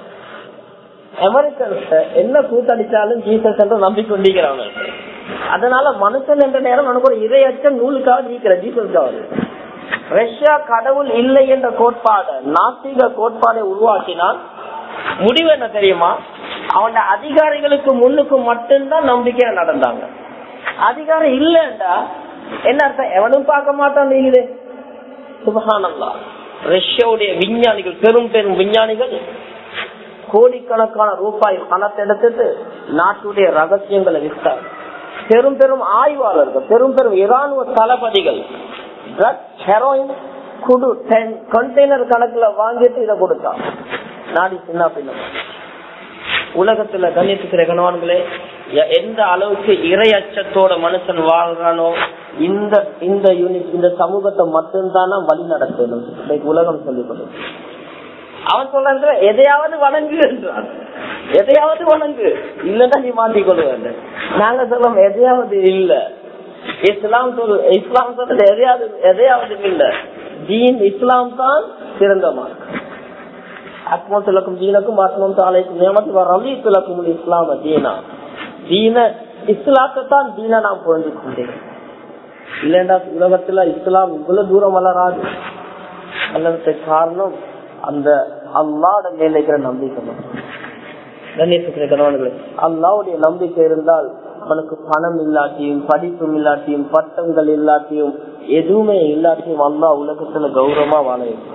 அமெரிக்கன்ஸ் என்ன கூத்தடிச்சாலும் ஜீசஸ் என்று நம்பிக்கொண்டிருக்கிறாங்க அதனால மனுஷன் என்ற நேரம் நமக்கு ஒரு இரையச்சம் நூலுக்காக நீக்கிற ஜீசஸ்க்காக ரஷ்யா கடவுள் இல்லை என்ற கோட்பாடு நாஸ்திக கோட்பாடை உருவாக்கினால் முடிவு என்ன தெரியுமா அவன் அதிகாரிகளுக்கு முன்னுக்கு மட்டும்தான் நம்பிக்கையா நடந்தாங்க அதிகாரம் இல்லண்டா என்ன அர்த்தம் எவனும் பார்க்க மாட்டான் நீங்களே சுபகானந்தா ரஷ்யாவுடைய விஞ்ஞானிகள் பெரும் பெரும் விஞ்ஞானிகள் கோடிக்கணக்கான ரூபாய் பணத்தை எடுத்துட்டு நாட்டுடைய ரகசியங்களை விற்றார் பெரும் பெரும் ஆய்வாளர்கள் பெரும் பெரும் இராணுவ தளபதிகள் ட்ரக் ஹெரோயின் குடு கண்டெய்னர் கணக்குல வாங்கிட்டு இதை கொடுத்தான் நாடி சின்ன பின்ன உலகத்துல கண்ணியத்துக்கிற கணவான்களே எந்த அளவுக்கு இறை அச்சத்தோட மனுஷன் வாழ்றானோ இந்த இந்த யூனிட் இந்த சமூகத்தை மட்டும்தானா வழி நடத்தணும் இன்னைக்கு உலகம் சொல்லிக் கொள்ளும் அவன் சொல்ற எதையாவது வணங்கு என்றான் எதையாவது வணங்கு இல்லன்னா நீ மாட்டிக் கொள்வேன் நாங்க சொல்லும் எதையாவது இல்ல இஸ்லாம் சொல் இஸ்லாம் சொல்றது எதையாவது எதையாவது இல்ல தீன் இஸ்லாம் தான் சிறந்த மார்க் அக்மத்துலக்கும் தீனக்கும் ஆத்மம் தாலைக்கும் நியமத்து ரவித்துலக்கும் இஸ்லாம தீனா தீன இஸ்லாத்தான் தீன நான் புரிந்து கொண்டேன் இல்லைண்டா உலகத்துல இஸ்லாம் இவ்வளவு தூரம் வளராது அல்லதுக்கு காரணம் அந்த அல்லாட மேல இருக்கிற நம்பிக்கை கண்ணியத்துக்கு அல்லாவுடைய நம்பிக்கை இருந்தால் அவனுக்கு பணம் இல்லாட்டியும் படிப்பும் இல்லாட்டியும் பட்டங்கள் இல்லாட்டியும் எதுவுமே இல்லாட்டியும் அல்லா உலகத்துல கௌரவமா வாழ வைக்கும்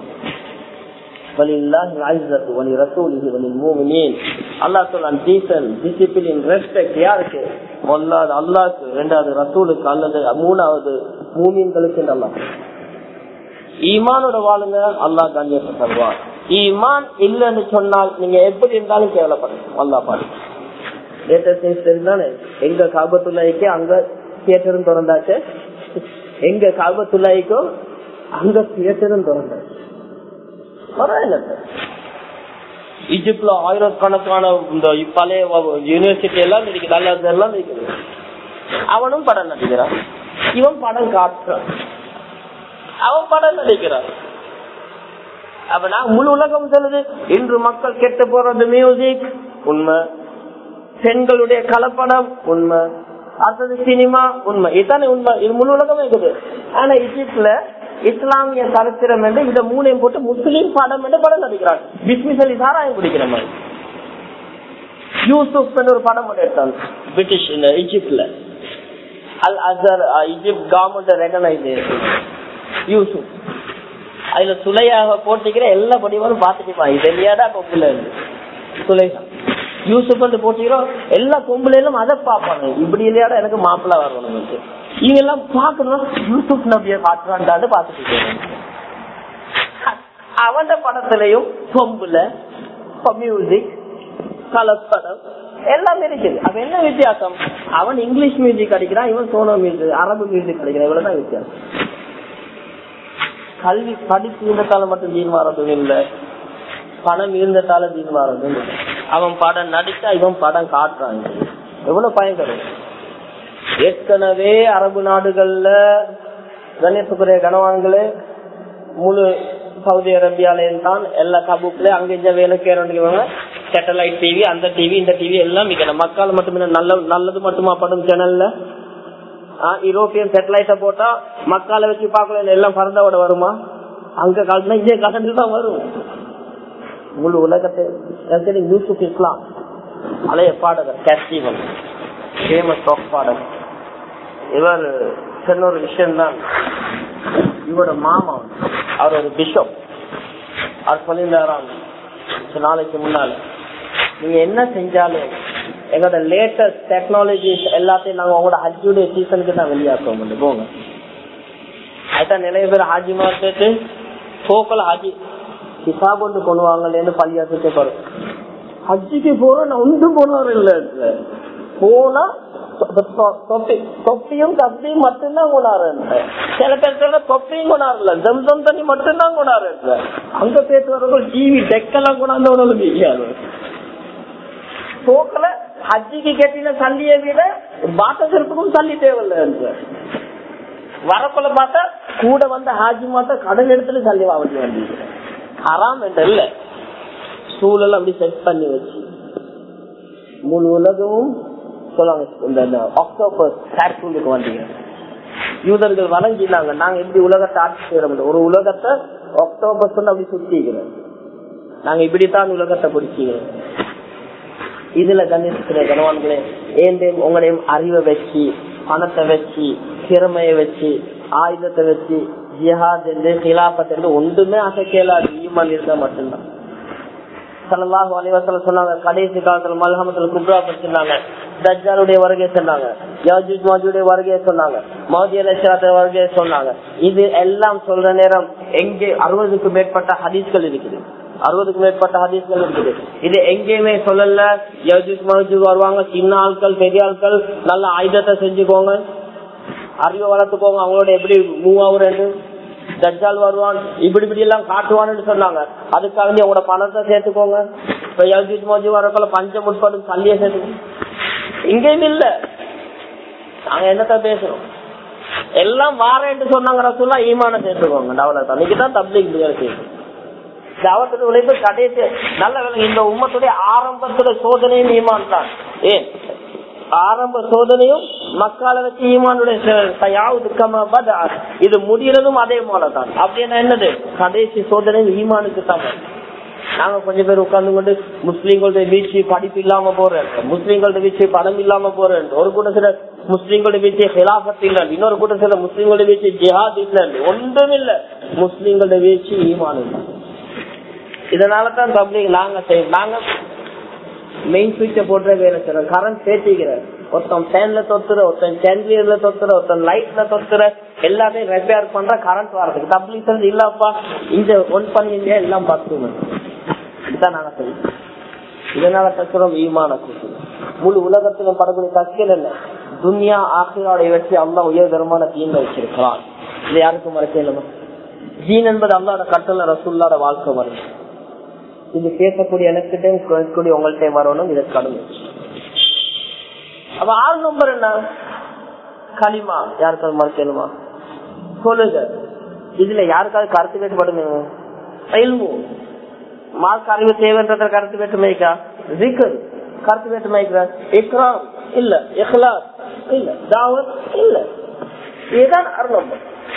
அல்லாக்கு ரெண்டாவது ரசூலுக்கு அல்லது மூணாவது மூமின்களுக்கு அல்லா ஈமானோட வாழுங்க அல்லா கண்ணியத்தை தருவார் ஈமான் இல்லைன்னு சொன்னால் நீங்க எப்படி இருந்தாலும் கேவலப்படுங்க அல்லா பாரு தெரிந்தானே எங்க காபத்துள்ளாய்க்கு அங்க தியேட்டரும் திறந்தாச்சு எங்க காபத்துள்ளாய்க்கோ அங்க தியேட்டரும் திறந்தாச்சு ஈஜிப்ட்ல ஆயிரக்கணக்கான இந்த பழைய யூனிவர்சிட்டி எல்லாம் இருக்குது அல்லது எல்லாம் இருக்குது அவனும் படம் நடிக்கிறான் இவன் படம் காட்டுறான் அவன் படம் நடிக்கிறான் அப்ப நான் முழு உலகம் சொல்லுது இன்று மக்கள் கெட்டு போறது மியூசிக் உண்மை பெண்களுடைய கலப்படம் உண்மை அடுத்தது சினிமா உண்மை இதுதானே உண்மை இது முழு உலகமே இருக்குது ஆனா இஜிப்ட்ல இஸ்லாமிய சரித்திரம் என்று இதை மூணையும் போட்டு முஸ்லீம் படம் என்று படம் நடிக்கிறாங்க பிஸ்மிஸ் அலி சாராயம் குடிக்கிற மாதிரி யூசுப் ஒரு படம் எடுத்தாங்க பிரிட்டிஷ் இஜிப்ட்ல அல் அசர் இஜிப்ட் கவர்மெண்ட் ரெகனைஸ் யூசுப் அதுல சுலையாக போட்டிக்கிற எல்லா படிவரும் பாத்துட்டு இது இல்லையாடா பொம்புல சுலைகா யூசுப் வந்து போட்டிக்கிறோம் எல்லா பொம்பளையிலும் அதை பார்ப்பாங்க இப்படி இல்லையாடா எனக்கு மாப்பிள்ள வரணும் இவங்க எல்லாம் பாக்கணும் யூசுப் நபிய காட்டுறான்டான்னு பாத்துட்டு அவன் படத்திலையும் பொம்புல மியூசிக் கலப்படம் எல்லாம் இருக்குது அப்ப என்ன வித்தியாசம் அவன் இங்கிலீஷ் மியூசிக் அடிக்கிறான் இவன் சோனோ மியூசிக் அரபு மியூசிக் அடிக்கிறான் இவ்வளவுதான் வித்தியாசம் கல்வி படிப்பு இருந்ததால மட்டும் தீன் மாறதும் இல்லை பணம் இருந்ததால தீன் மாறதும் இல்லை அவன் படம் நடிச்சா இவன் படம் காட்டுறான் எவ்வளவு பயங்கரம் ஏற்கனவே அரபு நாடுகள்ல கணேசபுரிய கனவான்களே முழு சவுதி அரேபியாலையும் தான் எல்லா கபூப்ல அங்க இந்த வேலை கேறவங்க சேட்டலைட் டிவி அந்த டிவி இந்த டிவி எல்லாம் மிக்கணும் மக்கள் மட்டுமே நல்ல நல்லது மட்டுமா படும் சேனல்ல யூரோப்பியன் சேட்டலைட்ட போட்டா மக்களை வச்சு பார்க்கல எல்லாம் பறந்தோட வருமா அங்க கலந்து இங்கே கலந்து தான் வரும் முழு உலகத்தை யூசுப் இஸ்லாம் அலைய பாடகர் கேஸ்டிவன் ஃபேமஸ் ராக் பாடகர் இவர் சொன்ன ஒரு விஷயம் தான் இவரோட மாமா அவர் ஒரு பிஷப் அவர் சொல்லியிருந்தாராம் நாளைக்கு முன்னால நீங்க என்ன செஞ்சாலும் எங்களோட லேட்டஸ்ட் டெக்னாலஜிஸ் எல்லாத்தையும் நாங்க உங்களோட ஹஜ்ஜுடைய சீசனுக்கு தான் வெளியாக்க முடியும் போங்க அதுதான் நிறைய பேர் ஹாஜி மார்க்கெட்டு போக்கல ஹாஜி ஹிசாப் ஒன்று கொண்டுவாங்கன்னு பள்ளியாசத்தை பாரு ஹஜ்ஜிக்கு போற நான் ஒன்றும் போனார் இல்ல போனா தொப்பியும் கப்பியும் மட்டும்தான் கொண்டாரு சில பேர் சொல்ல தொப்பியும் கொண்டாருல ஜம்சம் தண்ணி மட்டும்தான் கொண்டாரு அங்க பேசுறவர்கள் டிவி டெக்கெல்லாம் கொண்டாந்தவர்களும் தெரியாது போக்கல ஹஜ்ஜிக்கு கட்டின சல்லியை விட பாத்தகத்துக்கும் சல்லி தேவையில்ல வரக்குள்ள பார்த்தா கூட வந்த ஹாஜி மாத்தா கடன் எடுத்துட்டு சல்லி வாங்கி வந்தீங்க ஹராம் என்று இல்ல சூழல் அப்படி செட் பண்ணி வச்சு முழு உலகமும் சொல்லுவாங்க இந்த அக்டோபர் சார்சூலுக்கு வந்தீங்க யூதர்கள் வணங்கினாங்க நாங்க எப்படி உலகத்தை ஆட்சி செய்யற முடியும் ஒரு உலகத்தை அக்டோபர் அப்படி சுத்திக்கிறோம் நாங்க இப்படித்தான் உலகத்தை பிடிச்சிக்கிறோம் இதுல கணிசிக்கிற கணவான்களே ஏந்தே உங்களையும் அறிவை வச்சு பணத்தை வச்சு திறமைய வச்சு ஆயுதத்தை வச்சு ஜிஹாத் என்று கிலாபத் என்று ஒன்றுமே அசைக்கலாது ஈமான் இருந்தா மட்டும்தான் சல்லாஹு அலைவசல சொன்னாங்க கடைசி காலத்துல மல்ஹமத்துல குப்ரா படுத்திருந்தாங்க தஜ்ஜாலுடைய வருகை சொன்னாங்க யஜூஜ் மாஜுடைய வருகையை சொன்னாங்க மோதி அலிஸ்லாத்த வருகையை சொன்னாங்க இது எல்லாம் சொல்ற நேரம் எங்கே அறுபதுக்கு மேற்பட்ட ஹதீஸ்கள் இருக்குது அறுபதுக்கு மேற்பட்ட ஹதீஸ்கள் இருக்குது இது எங்கேயுமே சொல்லல யஜூஜ் மஜூஜ் வருவாங்க சின்ன ஆட்கள் பெரிய ஆட்கள் நல்ல ஆயுதத்தை செஞ்சுக்கோங்க அறிவை வளர்த்துக்கோங்க அவங்களோட எப்படி மூவ் ஆகுறது தஜ்ஜால் வருவான் இப்படி இப்படி எல்லாம் காட்டுவான்னு சொன்னாங்க அதுக்காக உங்களோட பணத்தை சேர்த்துக்கோங்க இப்ப யஜூஜ் மஜூஜ் வரக்குள்ள பஞ்சம் உட்படும் சல்லியை சேர்த்துக்கோங்க இங்கேயும் இல்ல நாங்க என்னத்த பேசுறோம் எல்லாம் வாரேன்னு சொன்னாங்க ரசூல்லா ஈமான சேர்த்துக்கோங்க டவுலர் அன்னைக்குதான் தப்லீக் செய்யும் தாவத்துடைய உழைப்பு கடைசி நல்ல வேலை இந்த உம்மத்துடைய ஆரம்பத்துல சோதனையும் ஈமான் தான் ஏன் ஆரம்ப சோதனையும் மக்களை வச்சு ஈமானுடைய இது முடியறதும் அதே போலதான் அப்படின்னா என்னது கடைசி சோதனையும் ஈமானுக்கு தான் நாங்க கொஞ்சம் பேர் உட்கார்ந்து கொண்டு முஸ்லீம்களுடைய வீழ்ச்சி படிப்பு இல்லாம போறேன் முஸ்லீம்களுடைய வீழ்ச்சி பணம் இல்லாம போறேன் ஒரு கூட்டம் சில முஸ்லீம்களுடைய வீழ்ச்சி ஹிலாபத் இல்லை இன்னொரு கூட்டம் சில முஸ்லீம்களுடைய வீழ்ச்சி ஜிஹாத் இல்லை ஒன்றும் இல்ல முஸ்லீம்களுடைய வீழ்ச்சி ஈமான் இல்லை இதனாலதான் தம்பி நாங்க செய்ய நாங்க மெயின் சுவிட்ச போடுற வேலை செய்யறோம் கரண்ட் சேர்த்திக்கிற ஒருத்தன் ஃபேன்ல தொத்துற ஒருத்தன் சாண்டியர்ல தொத்துற ஒருத்தன் லைட்ல தொத்துற எல்லாத்தையும் ரெப்பேர் பண்ற கரண்ட் வரதுக்கு தப்ளீஸ் இல்லப்பா இங்க ஒன் பண்ணீங்க எல்லாம் பத்துமே இதான் நாங்க செய்யணும் இதனால கஷ்டம் ஈமான முழு உலகத்திலும் படக்கூடிய கஷ்டம் என்ன துன்யா ஆசிரியோட வச்சு அல்லா உயர்தரமான தீங்க வச்சிருக்கிறான் இது யாருக்கும் மறைக்க இல்லமா ஜீன் என்பது அல்லாட கட்டளை ரசூல்லாட வாழ்க்கை வரும் இது பேசக்கூடிய எனக்கிட்டையும் கேட்கக்கூடிய உங்கள்கிட்ட வரணும் இது கடுமை அப்ப ஆறு நம்பர் என்ன களிமா யாருக்காவது மறுக்கணுமா சொல்லுங்க இதுல யாருக்காவது கருத்து வேறுபடுமே மார்க் அறிவு தேவைன்றத கருத்து வேற்றுமைக்கா ஜிக்கர் கருத்து வேற்றுமைக்கிறா இக்ராம் இல்ல இஹ்லாஸ் இல்ல தாவத் இல்ல இதுதான் ஆறு நம்பர்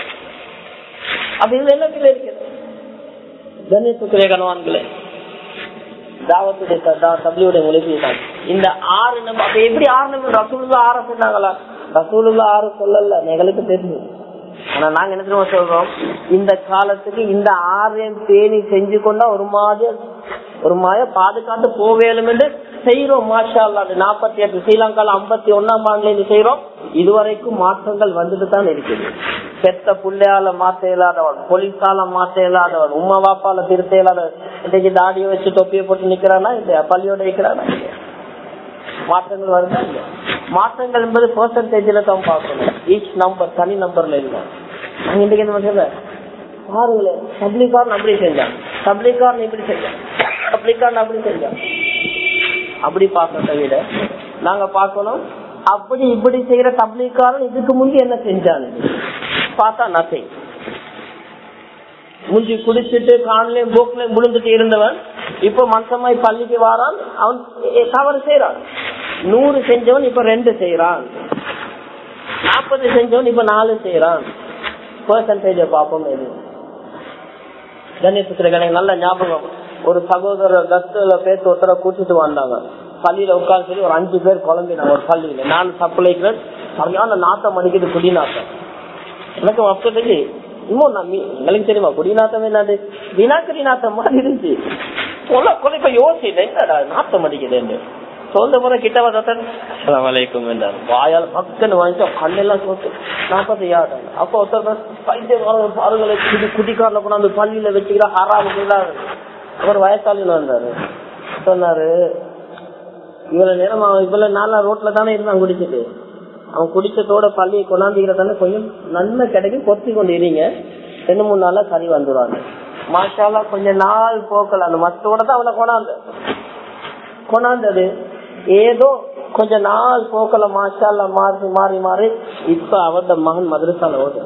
அப்ப இது எல்லாத்தில இருக்கிறது கணேசத்துக்குரிய கணவான்களே தாவத்துடைய தபிலியுடைய மொழிபெயர் தான் இந்த ஆறு நம்பர் அப்ப எப்படி ஆறு நம்பர் ரசூலுல்லா ஆற சொன்னாங்களா ரசூலுல்லா ஆறு சொல்லல எங்களுக்கு தெரியும் ஆனா நாங்க என்ன தெரியுமா சொல்றோம் இந்த காலத்துக்கு இந்த ஆறையும் பேணி செஞ்சு கொண்டா ஒரு மாதிரி ஒரு மாதிரி பாதுகாத்து போவேலும் என்று செய்யறோம் மாஷா அல்லா நாற்பத்தி எட்டு ஸ்ரீலங்கால ஐம்பத்தி ஒன்னாம் ஆண்டுல இருந்து செய்யறோம் இதுவரைக்கும் மாற்றங்கள் வந்துட்டு தான் இருக்குது பெத்த புள்ளையால மாத்த இயலாதவன் போலீஸால மாத்த இயலாதவன் உமா வாப்பால திருத்த இயலாதவன் இன்னைக்கு தாடியை வச்சு தொப்பியை போட்டு நிக்கிறானா இல்லையா பள்ளியோட இருக்கிறானா இல்லையா மாற்றங்கள் வருதா இல்லையா மாற்றங்கள் என்பது பெர்சன்டேஜ்ல தான் பார்க்கணும் ஈச் நம்பர் தனி நம்பர்ல இல்லை நாங்க இன்னைக்கு என்ன பண்றது பாருங்களேன் பப்ளிக்காரன் அப்படி செஞ்சான் பப்ளிக்காரன் இப்படி செஞ்சான் பப்ளிக்காரன் அப்படி செஞ்சான் அப்படி பார்க்கறத விட நாங்க பார்க்கணும் அப்படி இப்படி செய்யற தப்லீக்காரன் இதுக்கு முந்தி என்ன செஞ்சான் பார்த்தா நத்திங் முஞ்சி குடிச்சிட்டு காணலையும் போக்குலையும் விழுந்துட்டு இருந்தவன் இப்ப மனசமாய் பள்ளிக்கு வாரான் அவன் தவறு செய்யறான் நூறு செஞ்சவன் இப்ப ரெண்டு செய்யறான் நாற்பது செஞ்சவன் இப்ப நாலு செய்யறான் பெர்சன்டேஜ பார்ப்போம் எது கணேசத்துல எனக்கு நல்ல ஞாபகம் ஒரு சகோதரர் கஸ்துல பேத்து ஒருத்தர கூட்டிட்டு வந்தாங்க பள்ளியில உட்கார்ந்து சொல்லி ஒரு அஞ்சு பேர் குழம்பினாங்க ஒரு பள்ளியில நான் சப்ளைக்கிறேன் சரியான நாத்தம் அடிக்குது குடி நாத்தம் எனக்கு அப்போதைக்கு இன்னும் நான் எங்களுக்கு தெரியுமா குடி நாத்தம் என்னது வினாக்கரி நாத்தம் மாதிரி இருந்துச்சு கொலை கொலைப்ப யோசிச்சு என்னடா நாத்தம் அடிக்குதுன்னு சொந்த முறை கிட்ட வந்தா வலைக்கும் என்றார் வாயால் பக்கன்னு வாங்கிட்டு கண்ணெல்லாம் சோத்து நாற்பத்தி ஆறு அப்ப ஒருத்தர் பைத்தியம் பாருங்களை குடி குடிக்காரில் கொண்டாந்து பள்ளியில வச்சுக்கிறா ஹராமுக்குள்ளா அவர் வயசாளின்னு வந்தாரு சொன்னாரு இவ்வளவு நேரம் அவன் இவ்வளவு நாளா ரோட்ல தானே இருந்தான் குடிச்சிட்டு அவன் குடிச்சதோட பள்ளியை கொண்டாந்துக்கிறதானே கொஞ்சம் நன்மை கிடைக்கும் கொத்தி கொண்டு இருங்க ரெண்டு மூணு நாளா சரி வந்துருவாங்க மாஷாலா கொஞ்ச நாள் போக்கல அந்த மத்தோட தான் அவனை கொண்டாந்து கொண்டாந்தது ஏதோ கொஞ்ச நாள் போக்கல மாஷாலா மாறி மாறி மாறி இப்ப அவரோட மகன் மதுரசால ஓடு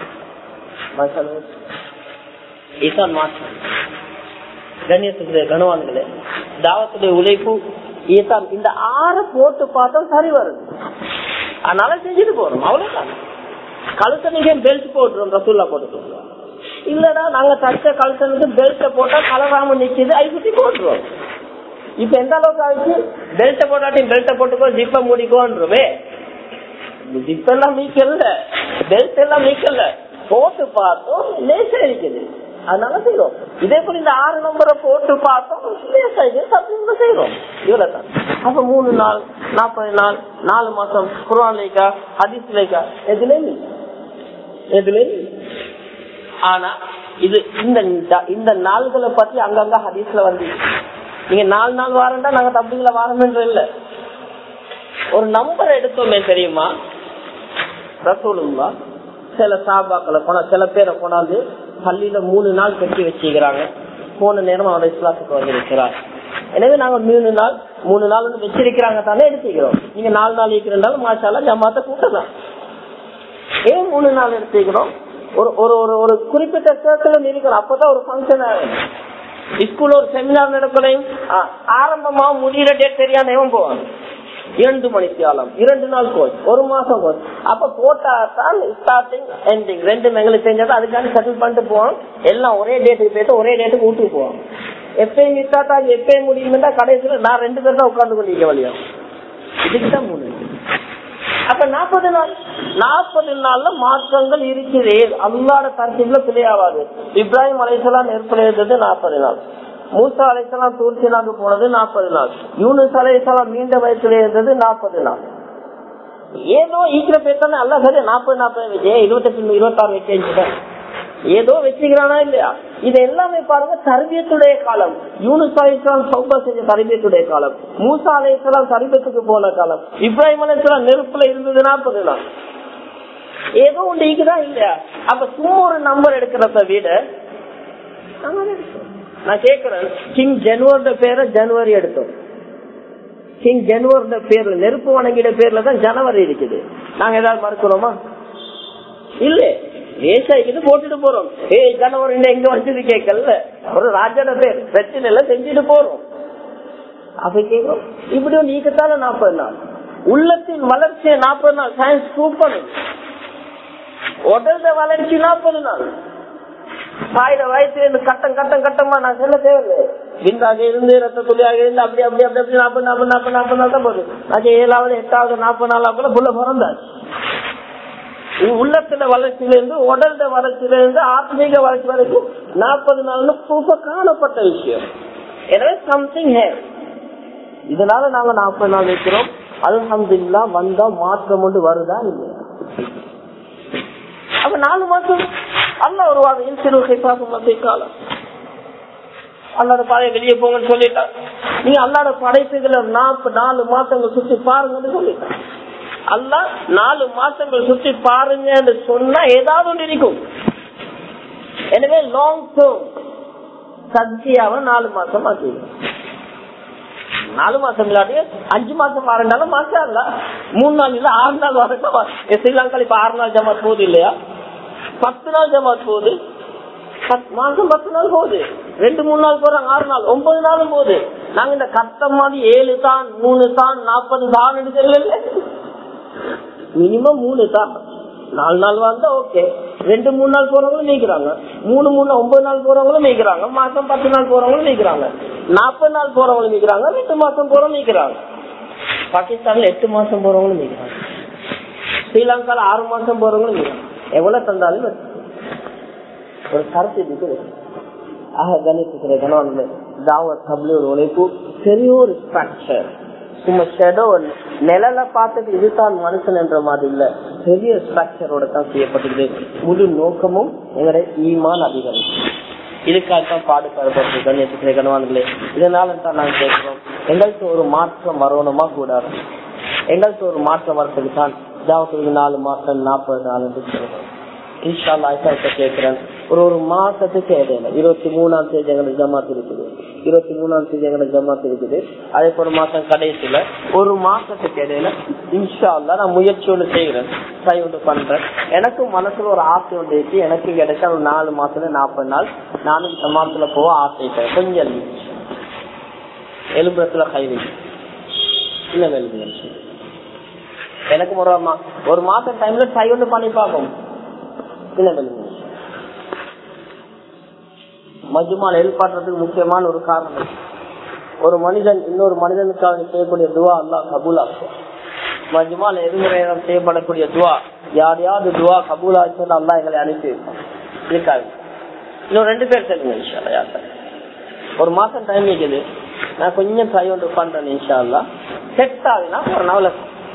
இதான் மாற்றம் கண்ணியத்துக்குரிய கனவான்களே தாவத்துடைய உழைப்பு இதுதான் இந்த ஆறு போட்டு பார்த்தா சரி வருது அதனால செஞ்சுட்டு போறோம் அவ்வளவுதான் கழுத்தனுக்கு பெல்ட் போட்டுரும் ரசூல்லா போட்டு இல்லடா நாங்க தச்ச கழுத்தனுக்கு பெல்ட் போட்டா கலராம நிக்குது ஐசுத்தி போட்டுருவோம் இப்ப எந்த அளவுக்கு ஆயிடுச்சு பெல்ட் போட்டாட்டி பெல்ட் போட்டுக்கோ ஜிப்ப மூடிக்கோன்றவே ஜிப் எல்லாம் மீக்கல பெல்ட் எல்லாம் மீக்கல போட்டு பார்த்தோம் லேசா இருக்குது அதனால செய்யறோம் இதே போல இந்த ஆறு நம்பரை போட்டு பார்த்தோம் லேசா இது செய்யறோம் இவ்வளவுதான் அப்ப மூணு நாள் நாற்பது நாள் நாலு மாசம் குரான் லைக்கா ஹதீஸ் லைக்கா எதுலேயும் எதுலேயும் ஆனா இது இந்த இந்த நாள்களை பத்தி அங்கங்க ஹதீஸ்ல வந்து நீங்க நாலு நாள் வாரண்டா நாங்க தம்பிகளை வாரம்ன்ற இல்ல ஒரு நம்பர் எடுத்தோமே தெரியுமா ரசூலுல்லா சில சாபாக்களை கொண்டா சில பேரை கொண்டாந்து பள்ளியில மூணு நாள் கட்டி வச்சுக்கிறாங்க போன நேரம் அவரை இஸ்லாத்துக்கு வந்திருக்கிறார் எனவே நாங்க மூணு நாள் மூணு நாள் வந்து வச்சிருக்கிறாங்க தானே எடுத்துக்கிறோம் நீங்க நாலு நாள் இருக்கிறனாலும் மாஷால ஜமாத்த கூட்டலாம் ஏன் மூணு நாள் எடுத்துக்கிறோம் ஒரு ஒரு ஒரு ஒரு குறிப்பிட்ட சர்க்கிள் இருக்கணும் அப்பதான் ஒரு ஃபங்க்ஷன் ஆகும் ஸ்கூல்ல ஒரு செமினார் நடக்கலையும் ஆரம்பமா முடிகிற டேட் தெரியாத எவன் போவாங்க இரண்டு மணிக்கு ஆலம் இரண்டு நாள் கோர்ஸ் ஒரு மாசம் கோர்ஸ் அப்ப போட்டா தான் ஸ்டார்டிங் எண்டிங் ரெண்டு எங்களுக்கு தெரிஞ்சது அதுக்காண்டி செட்டில் பண்ணிட்டு போவோம் எல்லாம் ஒரே டேட்டுக்கு போயிட்டு ஒரே டேட்டுக்கு வீட்டுக்கு போவோம் எப்பயும் ஸ்டார்ட் ஆகி எப்பயும் முடியும்னா கடைசியில நான் ரெண்டு பேர் தான் உட்கார்ந்து கொண்டிருக்க வழியா இதுக்குதான் மூணு அப்ப நாற்பது நாள் நாற்பது நாள்ல மாற்றங்கள் இருக்குது அல்லாட தரத்தில பிழையாவாது இப்ராஹிம் அலைசலாம் ஏற்படுகிறது நாற்பது நாள் மூசா அலைசலாம் தூர்ச்சினாக்கு போனது நாற்பது நாள் யூனுஸ் அலைசலாம் மீண்ட வயசுல இருந்தது நாற்பது நாள் ஏதோ ஈக்கிற பேத்தானே அல்ல சரி நாற்பது நாற்பது வச்சு இருபத்தெட்டு இருபத்தாறு வச்சு ஏதோ வச்சுக்கிறானா இல்லையா இது எல்லாமே பாருங்க தர்பியத்துடைய காலம் யூனுஸ் அலைசலாம் சௌபா செஞ்ச தர்பியத்துடைய காலம் மூசா அலைசலாம் தர்பியத்துக்கு போன காலம் இப்ராஹிம் அலைசலாம் நெருப்புல இருந்தது நாற்பது நாள் ஏதோ ஒன்று ஈக்குதான் இல்லையா அப்ப சும்மா ஒரு நம்பர் எடுக்கிறத விட நான் கேக்குறேன் கிங் ஜனவரியோட பேரை ஜனவரி எடுத்தோம் கிங் ஜனவரியோட பேர்ல நெருப்பு வணங்கிட பேர்ல தான் ஜனவரி இருக்குது நாங்க ஏதாவது மறுக்கிறோமா இல்ல விவசாயிக்கு போட்டுட்டு போறோம் ஏய் ஜனவரி எங்க வச்சது கேட்கல ஒரு ராஜாட பேர் பிரச்சனை எல்லாம் செஞ்சுட்டு போறோம் அப்ப கேக்குறோம் இப்படி நீக்கத்தால நாற்பது நாள் உள்ளத்தின் வளர்ச்சியை நாற்பது நாள் சயின்ஸ் ப்ரூவ் பண்ணும் உடல்த வளர்ச்சி நாற்பது நாள் தாயோட வயசுல இருந்து கட்டம் கட்டம் கட்டமா நான் சொல்ல தேவையில்லை விந்தாக இருந்து ரத்த துளியாக இருந்து அப்படி அப்படி அப்படி அப்படி நாற்பது நாற்பது நாற்பது நாற்பது நாள் தான் போகுது அது ஏழாவது எட்டாவது நாற்பது நாள் கூட புள்ள பிறந்தாச்சு உள்ளத்துல வளர்ச்சியில இருந்து உடல்ட வளர்ச்சியில இருந்து ஆத்மீக வளர்ச்சி வரைக்கும் நாற்பது நாள்னு ப்ரூஃப காணப்பட்ட விஷயம் எனவே சம்திங் ஹே இதனால நாங்க நாற்பது நாள் வைக்கிறோம் அல்ஹம்துல்லா வந்தா மாற்றம் ஒன்று வருதா இல்லையா அப்ப நாலு மாசம் அல்ல ஒரு வாரம் சிறு பார்க்கும் காலம் அல்லாட பாதைய வெளியே போங்கன்னு சொல்லிட்டான் நீ அல்லாட படைப்புகளை நாற்பது நாலு மாசங்கள் சுத்தி பாருங்கன்னு சொல்லிட்டான் அல்ல நாலு மாசங்கள் சுத்தி பாருங்க சொன்னா ஏதாவது ஒன்று இருக்கும் எனவே லாங் டேர்ம் சத்தியாவ நாலு மாசம் ஆக்கி நாலு மாசம் இல்லாட்டி அஞ்சு மாசம் வரண்டாலும் மாசம் இல்ல மூணு நாள் இல்ல ஆறு நாள் வரட்டும் ஸ்ரீலங்கா இப்ப ஆறு நாள் ஜமாத் போகுது இல்லையா பத்து நாள் ஜமாத் போகுது மாசம் பத்து நாள் போகுது ரெண்டு மூணு நாள் போறாங்க ஆறு நாள் ஒன்பது நாளும் போகுது நாங்க இந்த கட்டம் மாதிரி ஏழு தான் மூணு தான் நாற்பது தான் தெரியல மினிமம் மூணு தான் நாலு நாள் வந்தா ஓகே ரெண்டு மூணு நாள் போறவங்களும் நீக்கிறாங்க மூணு மூணு ஒன்பது நாள் போறவங்களும் நீக்கிறாங்க மாசம் பத்து நாள் போறவங்களும் நீக்கிறாங்க நாற்பது நாள் போறவங்களும் நீக்கிறாங்க ரெண்டு மாசம் போறவங்க நீக்கிறாங்க பாகிஸ்தான்ல எட்டு மாசம் போறவங்களும் நீக்கிறாங்க ஸ்ரீலங்கால ஆறு மாசம் போறவங்களும் நீக்கிறாங்க எவ்வளவு தந்தாலும் ஒரு கருத்து இருக்குது ஆக கணித்து கணவன் தாவத் தப்லி ஒரு உழைப்பு பெரிய ஒரு ஸ்ட்ரக்சர் சும்மா ஷெடோ நிழல பார்த்துட்டு இதுதான் மனுஷன் என்ற மாதிரி இல்ல பெரிய ஸ்ட்ரக்சரோட தான் செய்யப்பட்டது முழு நோக்கமும் எங்களுடைய ஈமான் அதிகரிக்கும் இதுக்காக தான் பாடுபடுறது கண்ணியத்துக்கு கணவான்களே இதனால தான் நாங்க கேட்கிறோம் எங்களுக்கு ஒரு மாற்றம் வரணுமா கூடாது எங்களுக்கு ஒரு மாற்றம் வரத்துக்கு தான் ஜாவத்துக்கு நாலு மாசம் நாற்பது நாள் என்று சொல்றோம் இன்ஷால்லா கேட்கிறேன் ஒரு ஒரு மாசத்துக்கு இடையில இருபத்தி மூணாம் தேதி எங்களுக்கு ஜமாத் இருக்குது இருபத்தி மூணாம் தேதி எங்களுக்கு ஜமாத் இருக்குது அதே ஒரு மாசம் கடைசியில ஒரு மாசத்துக்கு இடையில இன்ஷா அல்லா நான் முயற்சி ஒன்று செய்யறேன் ட்ரை ஒன்று பண்றேன் எனக்கு மனசுல ஒரு ஆசை ஒன்று இருக்கு எனக்கு கிடைச்சா ஒரு நாலு மாசத்துல நாற்பது நாள் நானும் ஜமாத்துல போக ஆசைக்கிறேன் கொஞ்சம் எலும்புறத்துல கை வச்சு இல்ல எழுதுங்க எனக்கு ஒரு ஒரு மாசம் டைம்ல ட்ரை ஒன்று பண்ணி பார்ப்போம் இல்ல எழுதுங்க மஜ்மால் எழுப்பாட்டுறதுக்கு முக்கியமான ஒரு காரணம் ஒரு மனிதன் இன்னொரு மனிதனுக்காக செய்யக்கூடிய துவா அல்லா கபூல் ஆக்கும் மஜ்மால் எதிர்முறையிடம் செய்யப்படக்கூடிய துவா யாரையாவது துவா கபூல் ஆச்சுன்னு அல்லா எங்களை அனுப்பி வைப்பான் இதுக்காக இன்னும் ரெண்டு பேர் சொல்லுங்க இன்ஷா யார் ஒரு மாசம் டைம் இருக்குது நான் கொஞ்சம் ட்ரை ஒன்று பண்றேன் இன்ஷா அல்லா செட் ஆகுனா ஒரு நாள்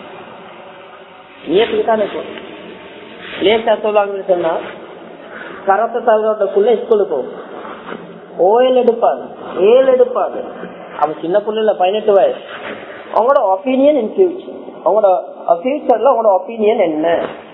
நியத்துக்கு தானே போகும் லேசா சொல்லுவாங்கன்னு சொன்னா கரத்தை தகவலுக்குள்ள ஸ்கூலுக்கு போகும் ஓஎல் எடுப்பாரு ஏழு எடுப்பாரு அவன் சின்ன பிள்ளைல பதினெட்டு வயசு அவங்களோட ஒப்பீனியன் இன் ஃபியூச்சர் அவங்களோட ஃபியூச்சர்ல அவங்களோட ஒப்பீனியன் என்ன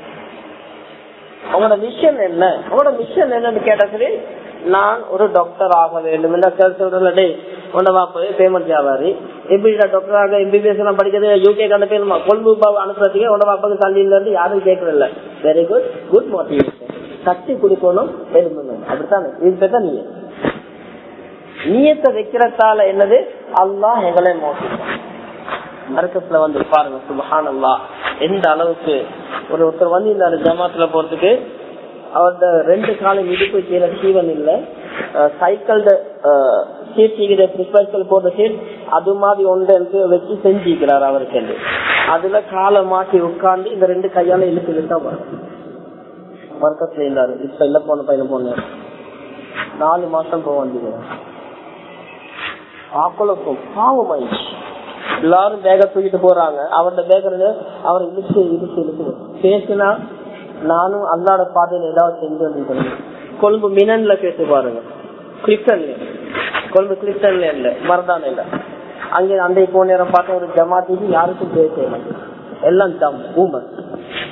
அவங்களோட மிஷன் என்ன அவங்களோட மிஷன் என்னன்னு கேட்டா சரி நான் ஒரு டாக்டர் ஆக வேண்டும் என்ன சொல்றேன் டே உன்ன வாப்பவே பேமெண்ட் வியாபாரி எப்படி டாக்டர் ஆக எம்பிபிஎஸ் எல்லாம் படிக்கிறது யூகே கண்ட பேர் கொழும்பு அனுப்புறதுக்கு உன வாப்பாக்கு சல்லியில இருந்து யாரும் கேட்கறதில்ல வெரி குட் குட் மோட்டிவேஷன் சக்தி கொடுக்கணும் எழும்பணும் அப்படித்தானே இது பேர் நீ நீயத்தை வைக்கிறதால என்னது அல்லாஹ் எங்களை மோசிப்பான் நரக்கத்துல வந்து பாருங்க சுபஹான் அல்லா எந்த அளவுக்கு ஒரு ஒருத்தர் வந்து இந்த ஜமாத்துல போறதுக்கு அவரோட ரெண்டு காலம் இடுப்பு கீழே சீவன் இல்ல சைக்கிள் சீட் செய்கிற பிரிஸ்பைக்கல் போட்ட சீட் அது மாதிரி ஒன்று வச்சு செஞ்சுக்கிறார் அவருக்கு அதுல காலை மாட்டி உட்கார்ந்து இந்த ரெண்டு கையால இழுத்து இழுத்தா வரும் வர்க்கத்துல இருந்தாரு இப்ப இல்ல போன பையன் போன நாலு மாசம் போக வந்துக்கிறேன் ஆக்குளக்கும் பாவம் ஆயிடுச்சு எல்லாரும் பேக தூக்கிட்டு போறாங்க அவரோட பேக அவர் இழுத்து இழுத்து இழுத்து பேசினா நானும் அல்லாட பாதையில ஏதாவது செஞ்சு வந்து கொழும்பு மினன்ல பேசி பாருங்க கிளிப்டன்ல கொழும்பு கிளிப்டன்ல இல்ல மரதான இல்ல அங்கே அந்த போன நேரம் பார்த்த ஒரு ஜமாத்திக்கு யாருக்கும் பேச எல்லாம் தம் ஊமர்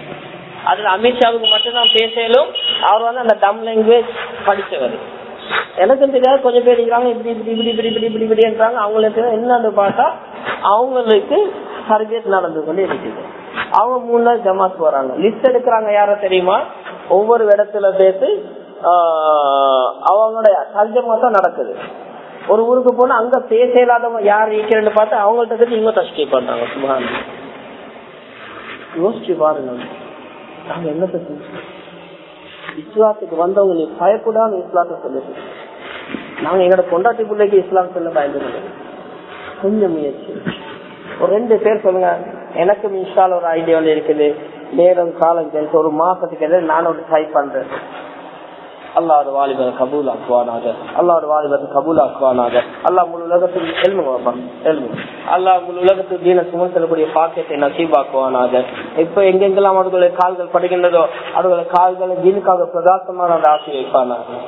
அதுல அமித்ஷாவுக்கு மட்டும்தான் பேசலும் அவர் வந்து அந்த டம் லாங்குவேஜ் படிச்சவர் எனக்கும் தெரியாது கொஞ்சம் பேர் இருக்கிறாங்க இப்படி இப்படி இப்படி இப்படி இப்படி இப்படி இப்படின்றாங்க அவங்களுக்கு என்னன்னு பார்த்தா அவங்களுக்கு சர்வீஸ் நடந்து கொண்டு இருக்குது அவங்க மூணு நாள் ஜமாத் போறாங்க லிஸ்ட் எடுக்கிறாங்க யார தெரியுமா ஒவ்வொரு இடத்துல சேர்த்து அவங்களுடைய சர்ஜமா தான் நடக்குது ஒரு ஊருக்கு போனா அங்க பேச இல்லாதவங்க யார் இருக்கிறேன்னு பார்த்து அவங்கள்ட்ட இருந்து இவங்க தஷ்டி பண்றாங்க சுபான் யோசிச்சு பாருங்க நாங்க என்ன செஞ்சோம் இஸ்லாத்துக்கு வந்தவங்க நீ பயப்படாம இஸ்லாத்தை சொல்லுது நாங்க எங்களோட பொண்டாட்டி பிள்ளைக்கு இஸ்லாம் சொல்ல பயந்து கொஞ்சம் முயற்சி ஒரு ரெண்டு பேர் சொல்லுங்க எனக்கு இன்ஸ்டால் ஒரு ஐடியா ஒன்று இருக்குது நேரம் காலம் கழிச்சு ஒரு மாசத்துக்கு எதிராக நான் ஒரு ட்ரை பண்றேன் அல்லாவோட வாலிபரை கபூல் ஆக்குவானாக அல்லாவோட வாலிபரை கபூல் ஆக்குவானாக அல்லா முழு உலகத்துக்கு எழுமுங்க எழுமு அல்லா முழு உலகத்துக்கு தீன சுமன் செல்லக்கூடிய பாக்கியத்தை நசீபாக்குவானாக இப்ப எங்கெங்கெல்லாம் அவர்களுடைய கால்கள் படுகின்றதோ அவர்களுடைய கால்களை தீனுக்காக பிரகாசமான அந்த ஆசை வைப்பானாக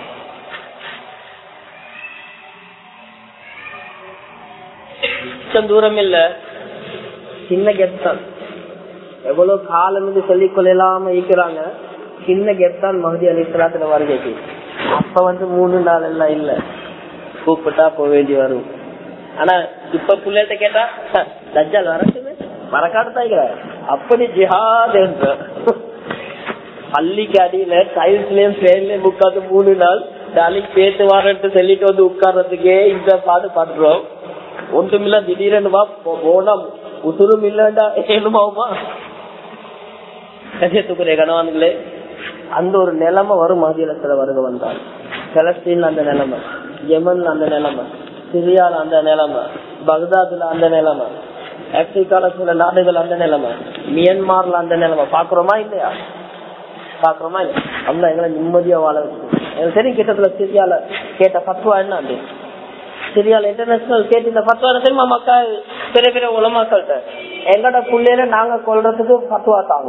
தூரம் இல்ல சின்ன கெப்தான் எவ்வளவு காலம் இது சொல்லிக் கொள்ளலாம இருக்கிறாங்க சின்ன கெப்தான் மகதி அலிஸ்லாத்துல வருகைக்கு அப்ப வந்து மூணு நாள் எல்லாம் இல்ல கூப்பிட்டா போக வேண்டி வரும் ஆனா இப்ப பிள்ளைகிட்ட கேட்டா லஜ்ஜால் வரட்டுமே மறக்காடு தான் அப்படி ஜிஹாத் என்ற பள்ளிக்கு அடியில டைல்ஸ்லயும் பேர்லயும் உட்காந்து மூணு நாள் நாளைக்கு பேத்து வரட்டு சொல்லிட்டு வந்து உட்கார்றதுக்கே இந்த பாடு பாடுறோம் ஒன்றுமில்ல திடீரென்னு வா போனா உசுரும் இல்லண்டா ஏழுமாவுமா கஜத்துக்குரிய கணவான்களே அந்த ஒரு நிலைமை வரும் மதியத்துல வருக வந்தால் பலஸ்தீன் அந்த நிலைமை யமன் அந்த நிலைமை சிரியால அந்த நிலைமை பக்தாதுல அந்த நிலைமை ஆப்பிரிக்கால சில நாடுகள் அந்த நிலைமை மியன்மார்ல அந்த நிலைமை பாக்குறோமா இல்லையா பாக்குறோமா இல்லையா அல்ல எங்களை நிம்மதியா வாழ வச்சு எனக்கு தெரியும் கிட்டத்துல சிரியால கேட்ட பத்துவா என்ன அது சிரியால இன்டர்நேஷனல் கேட்டு இந்த பத்துவா தெரியுமா மக்கள் பெரிய பெரிய உலமாக்கள்கிட்ட எங்கட புள்ளையில நாங்க கொள்றதுக்கு பத்துவா தாங்க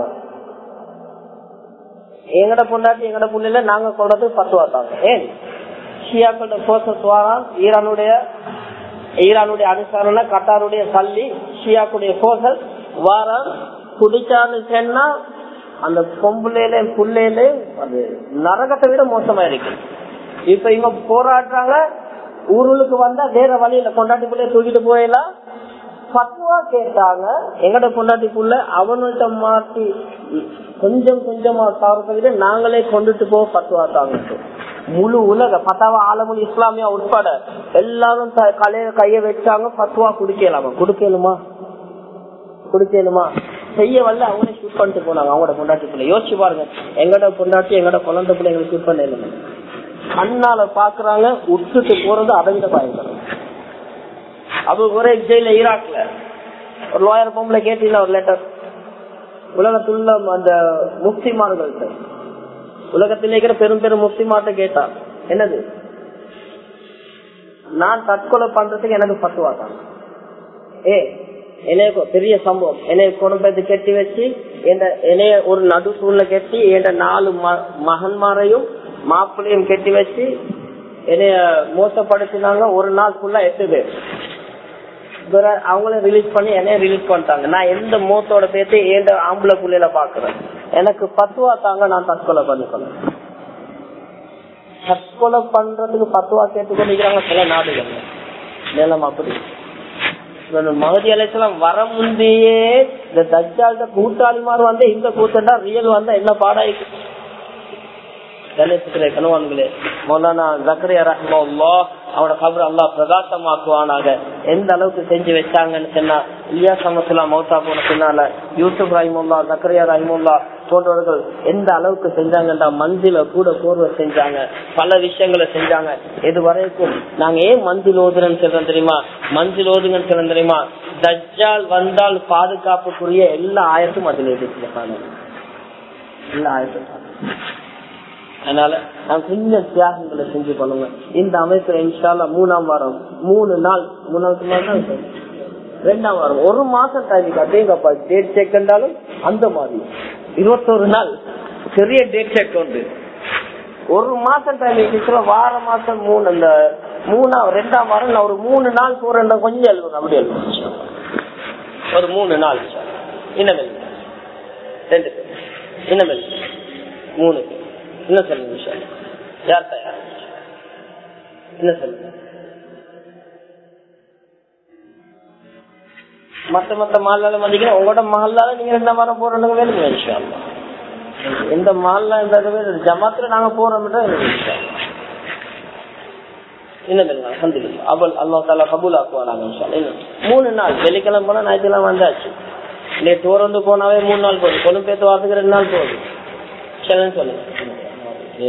எங்கட பொண்டாட்டி எங்கட புள்ளையில நாங்க கொள்றதுக்கு பத்துவா தாங்க ஏன் ஷியாக்களோட போர்சஸ் வாரம் ஈரானுடைய ஈரானுடைய அனுசாரணை கட்டாருடைய சல்லி ஷியாக்குடைய போர்சஸ் வாரம் குடிச்சான்னு சொன்னா அந்த பொம்புலையில புள்ளையில அது நரகத்தை விட மோசமா இருக்கு இப்ப இவங்க போராடுறாங்க ஊருக்கு வந்தா வேற வழியில கொண்டாட்டி பிள்ளைய தூக்கிட்டு போயிடலாம் பத்துவா கேட்டாங்க எங்கட பொண்டாட்டிக்குள்ள அவன்கிட்ட மாட்டி கொஞ்சம் கொஞ்சமா தவறத்தை விட நாங்களே கொண்டுட்டு போக பத்துவா தாங்க முழு உலக பத்தாவா ஆலமுல் இஸ்லாமியா உட்பட எல்லாரும் கலைய கைய வச்சாங்க பத்துவா குடிக்கலாமா குடுக்கலுமா குடுக்கலுமா செய்ய வரல அவங்களே ஷூட் பண்ணிட்டு போனாங்க அவங்களோட பொண்டாட்டி பிள்ளை யோசிச்சு பாருங்க எங்கட பொண்டாட்டி எங்கட குழந்தை பிள்ளை எங்களுக்கு ஷூட் பண்ண கண்ணால பாக்குறாங்க விட்டுட்டு போறது அடைஞ்ச பயங்கரம் அது ஒரே ஜெயில ஈராக்ல ஒரு லோயர் பொம்பளை கேட்டீங்கன்னா ஒரு லெட்டர் உலகத்துள்ள அந்த முஸ்லிமார்கள்ட்ட உலகத்தில் இருக்கிற பெரும் பெரும் முஸ்லிமாட்ட கேட்டா என்னது நான் தற்கொலை பண்றதுக்கு எனக்கு பத்துவாட்டாங்க ஏ என்னைய பெரிய சம்பவம் என்னைய குடும்பத்தை கட்டி வச்சு என்னைய ஒரு நடு சூழ்நிலை கட்டி என் நாலு மகன்மாரையும் மாப்பிள்ளையும் கட்டி வச்சு என்னைய மோசப்படுத்தினாங்க ஒரு நாள் ஃபுல்லா எட்டு பேர் அவங்கள ரிலீஸ் பண்ணி என்னைய ரிலீஸ் பண்ணிட்டாங்க நான் எந்த மூத்தோட பேர்த்து ஏண்ட ஆம்பளை புள்ளையில பாக்குறேன் எனக்கு பத்துவா தாங்க நான் தற்கொலை பண்ணிக்கணும் தற்கொலை பண்றதுக்கு பத்துவா கேட்டுக்கொண்டிருக்கிறாங்க சில நாடுகள் நிலம் அப்படி மகதி அலைச்சலாம் வர முந்தையே இந்த தஜ்ஜால்ட கூட்டாளிமார் வந்து இந்த கூட்டண்டா ரியல் வந்தா என்ன பாடாயிருக்கு கணேசத்திலே கனவான்களே மௌலானா ஜக்கரியா ரஹ்மல்லா அவனோட கபர் அல்லா பிரகாசமாக்குவானாக எந்த அளவுக்கு செஞ்சு வச்சாங்கன்னு சொன்னா இல்லியா சமசுலா மௌத்தா போன பின்னால யூசுப் ரஹிமுல்லா ஜக்கரியா ரஹிமுல்லா போன்றவர்கள் எந்த அளவுக்கு செஞ்சாங்கன்றா மந்தில கூட போர்வை செஞ்சாங்க பல விஷயங்களை செஞ்சாங்க இது வரைக்கும் நாங்க ஏன் மந்தில் ஓதுறேன்னு சொல்றோம் தெரியுமா மந்தில் ஓதுங்கன்னு சொல்றோம் தெரியுமா தஜ்ஜால் வந்தால் பாதுகாப்புக்குரிய எல்லா ஆயத்தும் அதில் இருக்கு எல்லா ஆயத்தும் அதனால நான் கொஞ்சம் தியாகங்களை செஞ்சு பண்ணுங்க இந்த அமைப்புல இன்ஷால மூணாம் வாரம் மூணு நாள் மூணாவது நாள் தான் ரெண்டாம் வாரம் ஒரு மாசம் டைம் அதேங்கப்பா டேட் செக் கண்டாலும் அந்த மாதிரி இருபத்தொரு நாள் பெரிய டேட் செக் உண்டு ஒரு மாசம் டைம் இருக்கிற வார மாசம் மூணு அந்த மூணாம் ரெண்டாம் வாரம் நான் ஒரு மூணு நாள் போறேன் கொஞ்சம் எழுதுங்க அப்படி எழுதுங்க ஒரு மூணு நாள் இன்னும் ரெண்டு பேர் இன்னும் மூணு பேர் என்ன சொல்லுங்க விஷயம் யார் தயார் என்ன சொல்லுங்க மத்த மத்த மாலால மதிக்கிறேன் உங்களோட மகளால நீங்க ரெண்டு மரம் போறோம் வேணுங்க விஷயம் எந்த மால்லாம் இந்த ஜமாத்துல நாங்க போறோம் மூணு நாள் வெள்ளிக்கிழமை போனா ஞாயிற்றுக்கிழமை வந்தாச்சு நேற்று வந்து போனாவே மூணு நாள் போகுது கொழும்பேத்து வாரத்துக்கு ரெண்டு நாள் போகுது சொல்லுங்க சொல்லுங்க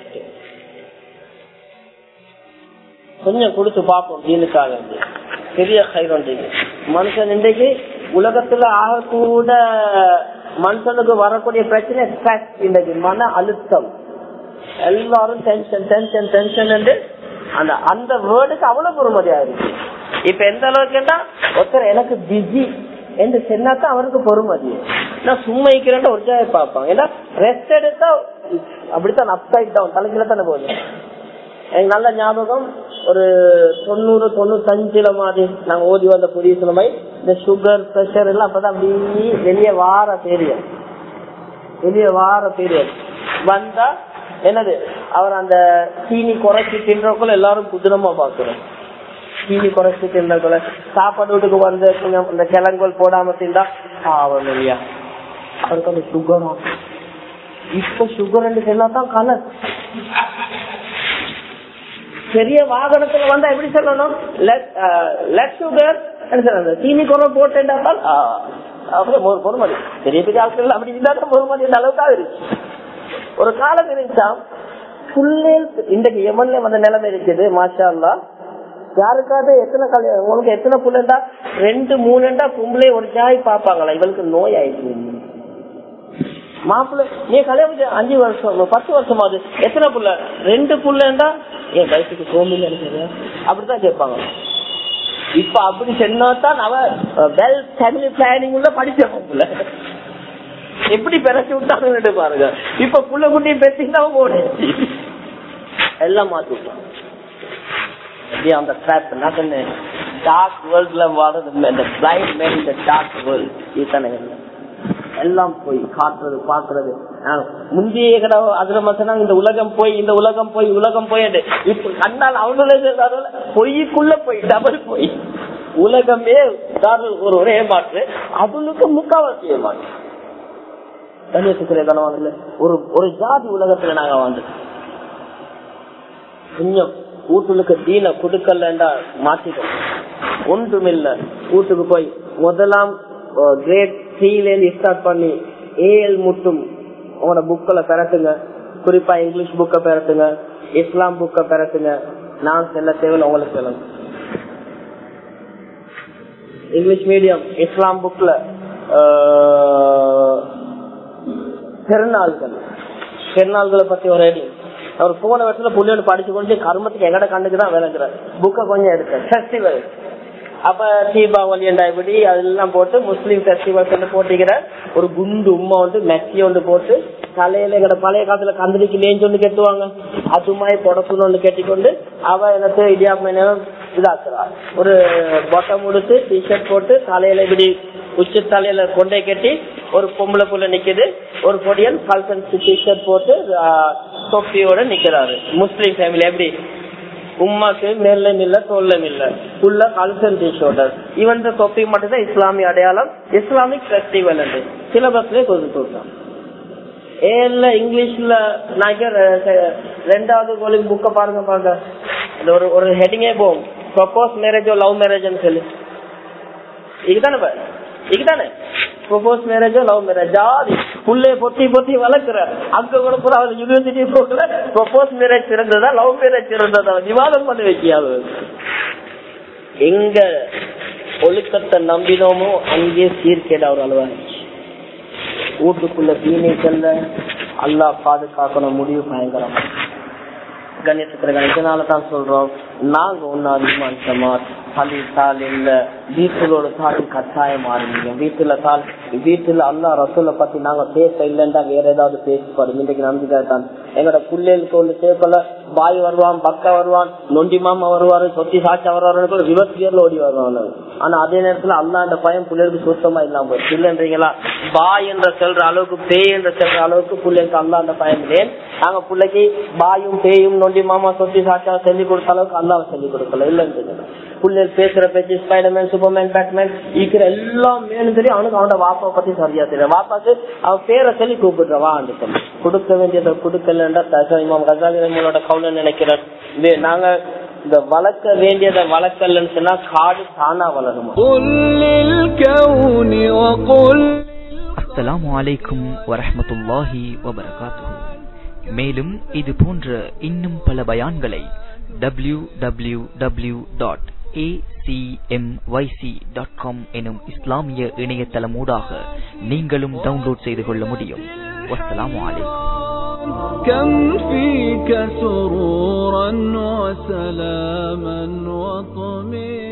கொஞ்சம் கொடுத்து பார்ப்போம் தீனுக்காக பெரிய கைரொண்டு மனுஷன் இன்றைக்கு உலகத்துல ஆகக்கூட மனுஷனுக்கு வரக்கூடிய பிரச்சனை ஸ்ட்ரெஸ் இன்றைக்கு மன அழுத்தம் எல்லாரும் டென்ஷன் டென்ஷன் டென்ஷன் அந்த அந்த வேர்டுக்கு அவ்வளவு பொறுமதியா இருக்கு இப்ப எந்த அளவுக்குன்னா ஒருத்தர் எனக்கு பிஸி என்று சொன்னாதான் அவருக்கு பொறுமதி நான் சும்மா இருக்கிறேன் ஒரு ஜாய பார்ப்பாங்க ஏன்னா ரெஸ்ட் எடுத்தா அப்படித்தான் அப் சைட் டவுன் தலைக்கில தானே போகுது எனக்கு நல்ல ஞாபகம் ஒரு தொண்ணூறு தொண்ணூத்தஞ்சுல மாதிரி நாங்க ஓதி வந்த புதிய சிலமை இந்த சுகர் பிரஷர் எல்லாம் அப்பதான் அப்படியே வெளியே வார தெரியும் வெளியே வார தெரியும் வந்தா என்னது அவர் அந்த சீனி குறைச்சி தின்றக்குள்ள எல்லாரும் குதிரமா பாக்குறோம் சீனி குறைச்சி தின்றக்குள்ள சாப்பாடு வீட்டுக்கு வந்து கொஞ்சம் இந்த கிழங்குகள் போடாம தின்றா பாவம் இல்லையா அவருக்கு அந்த சுகரா இப்ப சுகர் தான் கலர் பெரிய வாகனத்துல வந்தா எப்படி சொல்லணும் லெட் சுகர் சீனி குறை போட்டேன்டால் பொறுமதி பெரிய பெரிய ஆட்கள் அப்படி இருந்தாலும் பொறுமதி அந்த அளவுக்கு இருந்துச்சு ஒரு காலம் இருந்துச்சா புள்ளே இன்றைக்கு எமன்ல வந்த நிலைமை இருக்குது மாஷா அல்லா யாருக்காவது எத்தனை கல்யாணம் உங்களுக்கு எத்தனை புள்ளண்டா ரெண்டு மூணுண்டா பொம்பளை ஒரு ஜாய் பாப்பாங்களா இவளுக்கு நோய் ஆயிடுச்சு மாப்பிள்ள நீ கல்யாணம் அஞ்சு வருஷம் பத்து வருஷம் ஆகுது எத்தனை புள்ள ரெண்டு புள்ளண்டா என் வயசுக்கு கோமில் நினைக்கிறது அப்படித்தான் கேட்பாங்க இப்ப அப்படி சொன்னாதான் அவ வெல் ஃபேமிலி பிளானிங் உள்ள படிச்சவங்க எப்படி பிறச்சு விட்டாங்க பாருங்க இப்ப புள்ள குட்டி பெற்றிங்கன்னா போடு எல்லாம் மாத்தி விட்டாங்க அந்த ட்ராப் என்ன சொன்னேன் டார்க் வேர்ல்ட்ல வாழறது இந்த பிளைண்ட் மேன் இந்த டார்க் வேர்ல்ட் இதுதானே எல்லாம் போய் காட்டுறது பாக்குறது முந்தைய கடை அதுல மட்டும் இந்த உலகம் போய் இந்த உலகம் போய் உலகம் போய் இப்ப கண்ணால் அவங்களே பொய்க்குள்ள போய் டபுள் போய் உலகமே ஒரு ஒரே மாற்று அவனுக்கு முக்காவாசி ஏமாற்று கண்ணியத்துக்குரிய கனவாங்கல்ல ஒரு ஒரு ஜாதி உலகத்துல நாங்க வந்து கொஞ்சம் வீட்டுக்கு தீன குடுக்கலண்டா மாத்திட்டோம் ஒன்றுமில்ல வீட்டுக்கு போய் முதலாம் கிரேட் த்ரீல இருந்து ஸ்டார்ட் பண்ணி ஏஎல் முட்டும் உங்களோட புக்களை பெறட்டுங்க குறிப்பா இங்கிலீஷ் புக்கை பெறட்டுங்க இஸ்லாம் புக்கை பெறட்டுங்க நான் செல்ல தேவையில்ல உங்களுக்கு செல்லணும் இங்கிலீஷ் மீடியம் இஸ்லாம் புக்ல பெருநாள்கள் பெருநாள்களை பத்தி ஒரு ஐடி அவர் போன வருஷத்துல புள்ளியோட படிச்சு கொண்டு கர்மத்துக்கு எங்கட கண்ணுக்கு தான் விளங்குறாரு புக்கை கொஞ்சம் எடுக்க ஃபெஸ்டிவல் அப்ப தீபாவளி இப்படி அதெல்லாம் போட்டு முஸ்லீம் ஃபெஸ்டிவல்ஸ் போட்டிக்கிற ஒரு குண்டு உமா வந்து மெஸ்ஸி ஒன்று போட்டு தலையில எங்கட பழைய காலத்துல கந்திரிக்கு லேஞ்சு ஒன்று கெட்டுவாங்க அது மாதிரி புடப்புன்னு ஒன்று கெட்டிக்கொண்டு அவ எனக்கு இடியாப்பம் இதாக்குறா ஒரு பொட்டம் உடுத்து டிஷர்ட் போட்டு தலையில இப்படி உச்சி தலையில கொண்டே கட்டி ஒரு பொம்பளை புள்ள நிக்குது ஒரு பொடியன் கல்சன் டிஷர்ட் போட்டு தொப்பியோட நிக்கிறாரு முஸ்லீம் ஃபேமிலி எப்படி உமாக்கு மேலும் இல்ல தோல்லம் இல்ல உள்ள கல்சன் டிஷர்ட் இவன் தொப்பி மட்டும் தான் இஸ்லாமிய அடையாளம் இஸ்லாமிக் ஃபெஸ்டிவல் சிலபஸ்லயே கொண்டு கொடுத்தான் ஏல இங்கிலீஷ்ல நான் ரெண்டாவது கோலி புக்க பாருங்க பாருங்க ஒரு ஒரு ஹெட்டிங்கே போகும் ப்ரொபோஸ் மேரேஜோ லவ் மேரேஜ்னு சொல்லி இதுதானே இதுதானே ப்ரொபோஸ் மேரேஜோ லவ் மேரேஜ் ஜாதி புள்ளைய பொத்தி பொத்தி வளர்க்குற அங்க கூட கூட அவர் யூனிவர்சிட்டி போகல ப்ரொபோஸ் மேரேஜ் சிறந்ததா லவ் மேரேஜ் சிறந்ததா விவாதம் பண்ணி வைக்கியாது எங்க ஒழுக்கத்தை நம்பினோமோ அங்கே சீர்கேட ஒரு அளவா வீட்டுக்குள்ள தீனைக்கல்ல அல்லா பாதுகாக்கணும் முடிவு பயங்கரமா கணேசத்துல இதனால தான் சொல்றோம் நாங்க ஒன்னாவது ஜமாத் பள்ளி சாலையில வீட்டுலோட தாடி கட்டாயம் மாறுவீங்க வீட்டுல தால் வீட்டுல அல்லா ரசூலை பத்தி நாங்க பேச இல்லைன்னா வேற ஏதாவது பேசிப்பாரு இன்றைக்கு நம்பிக்கை தான் எங்களோட பிள்ளைகளுக்கு ஒண்ணு சேர்க்கல பாய் வருவான் பக்கா வருவான் நொண்டி மாமா வருவாரு சொத்தி சாச்சா வருவாரு ரிவர்ஸ் கியர்ல ஓடி வருவாங்க ஆனா அதே நேரத்துல அல்லா அந்த பயம் பிள்ளைகளுக்கு சுத்தமா இல்லாம போயிடுச்சு இல்லைன்றீங்களா பாய் என்ற செல்ற அளவுக்கு பேய் என்ற செல்ற அளவுக்கு பிள்ளைகளுக்கு அல்லா அந்த பயம் இல்லையே நாங்க பிள்ளைக்கு பாயும் பேயும் நொண்டி மாமா சொத்தி சாச்சா சொல்லி கொடுத்த அளவுக்கு அல்லாவை சொல்லி கொடுக்கல இல்லைன்றீங்களா பிள்ளைகள் பேசுற பேச்சு ஸ்பைடர்மேன் சூப்பர்மேன் பேட்மேன் இருக்கிற எல்லாம் வேணும் தெரியும் அவனுக்கு அவனோட வாப்பா பத்தி சரியா தெரியும் வாப்பாக்கு அவன் பேரை சொல்லி கூப்பிடுறவா சொல்லி கொடுக்க வேண்டியதை கொடுக்கலன்றா இமாம் கசாலி நம்மளோட கவுன நினைக்கிறார் இது நாங்க இந்த வளர்க்க வேண்டியதை வளர்க்கலன்னு சொன்னா காடு தானா வளருமா قل للكون وقل அஸ்ஸலாமு அலைக்கும் வரஹ்மத்துல்லாஹி வபரகாத்துஹு மேலும் இது போன்ற இன்னும் பல பயான்களை டபிள்யூ டபிள்யூ டபிள்யூ டாட் எனும் இஸ்லாமிய இணையதளமூடாக நீங்களும் டவுன்லோட் செய்து கொள்ள முடியும் வஸ்ஸலாமு அலைக்கும் كم فيك سرورا وسلاما وطمئنا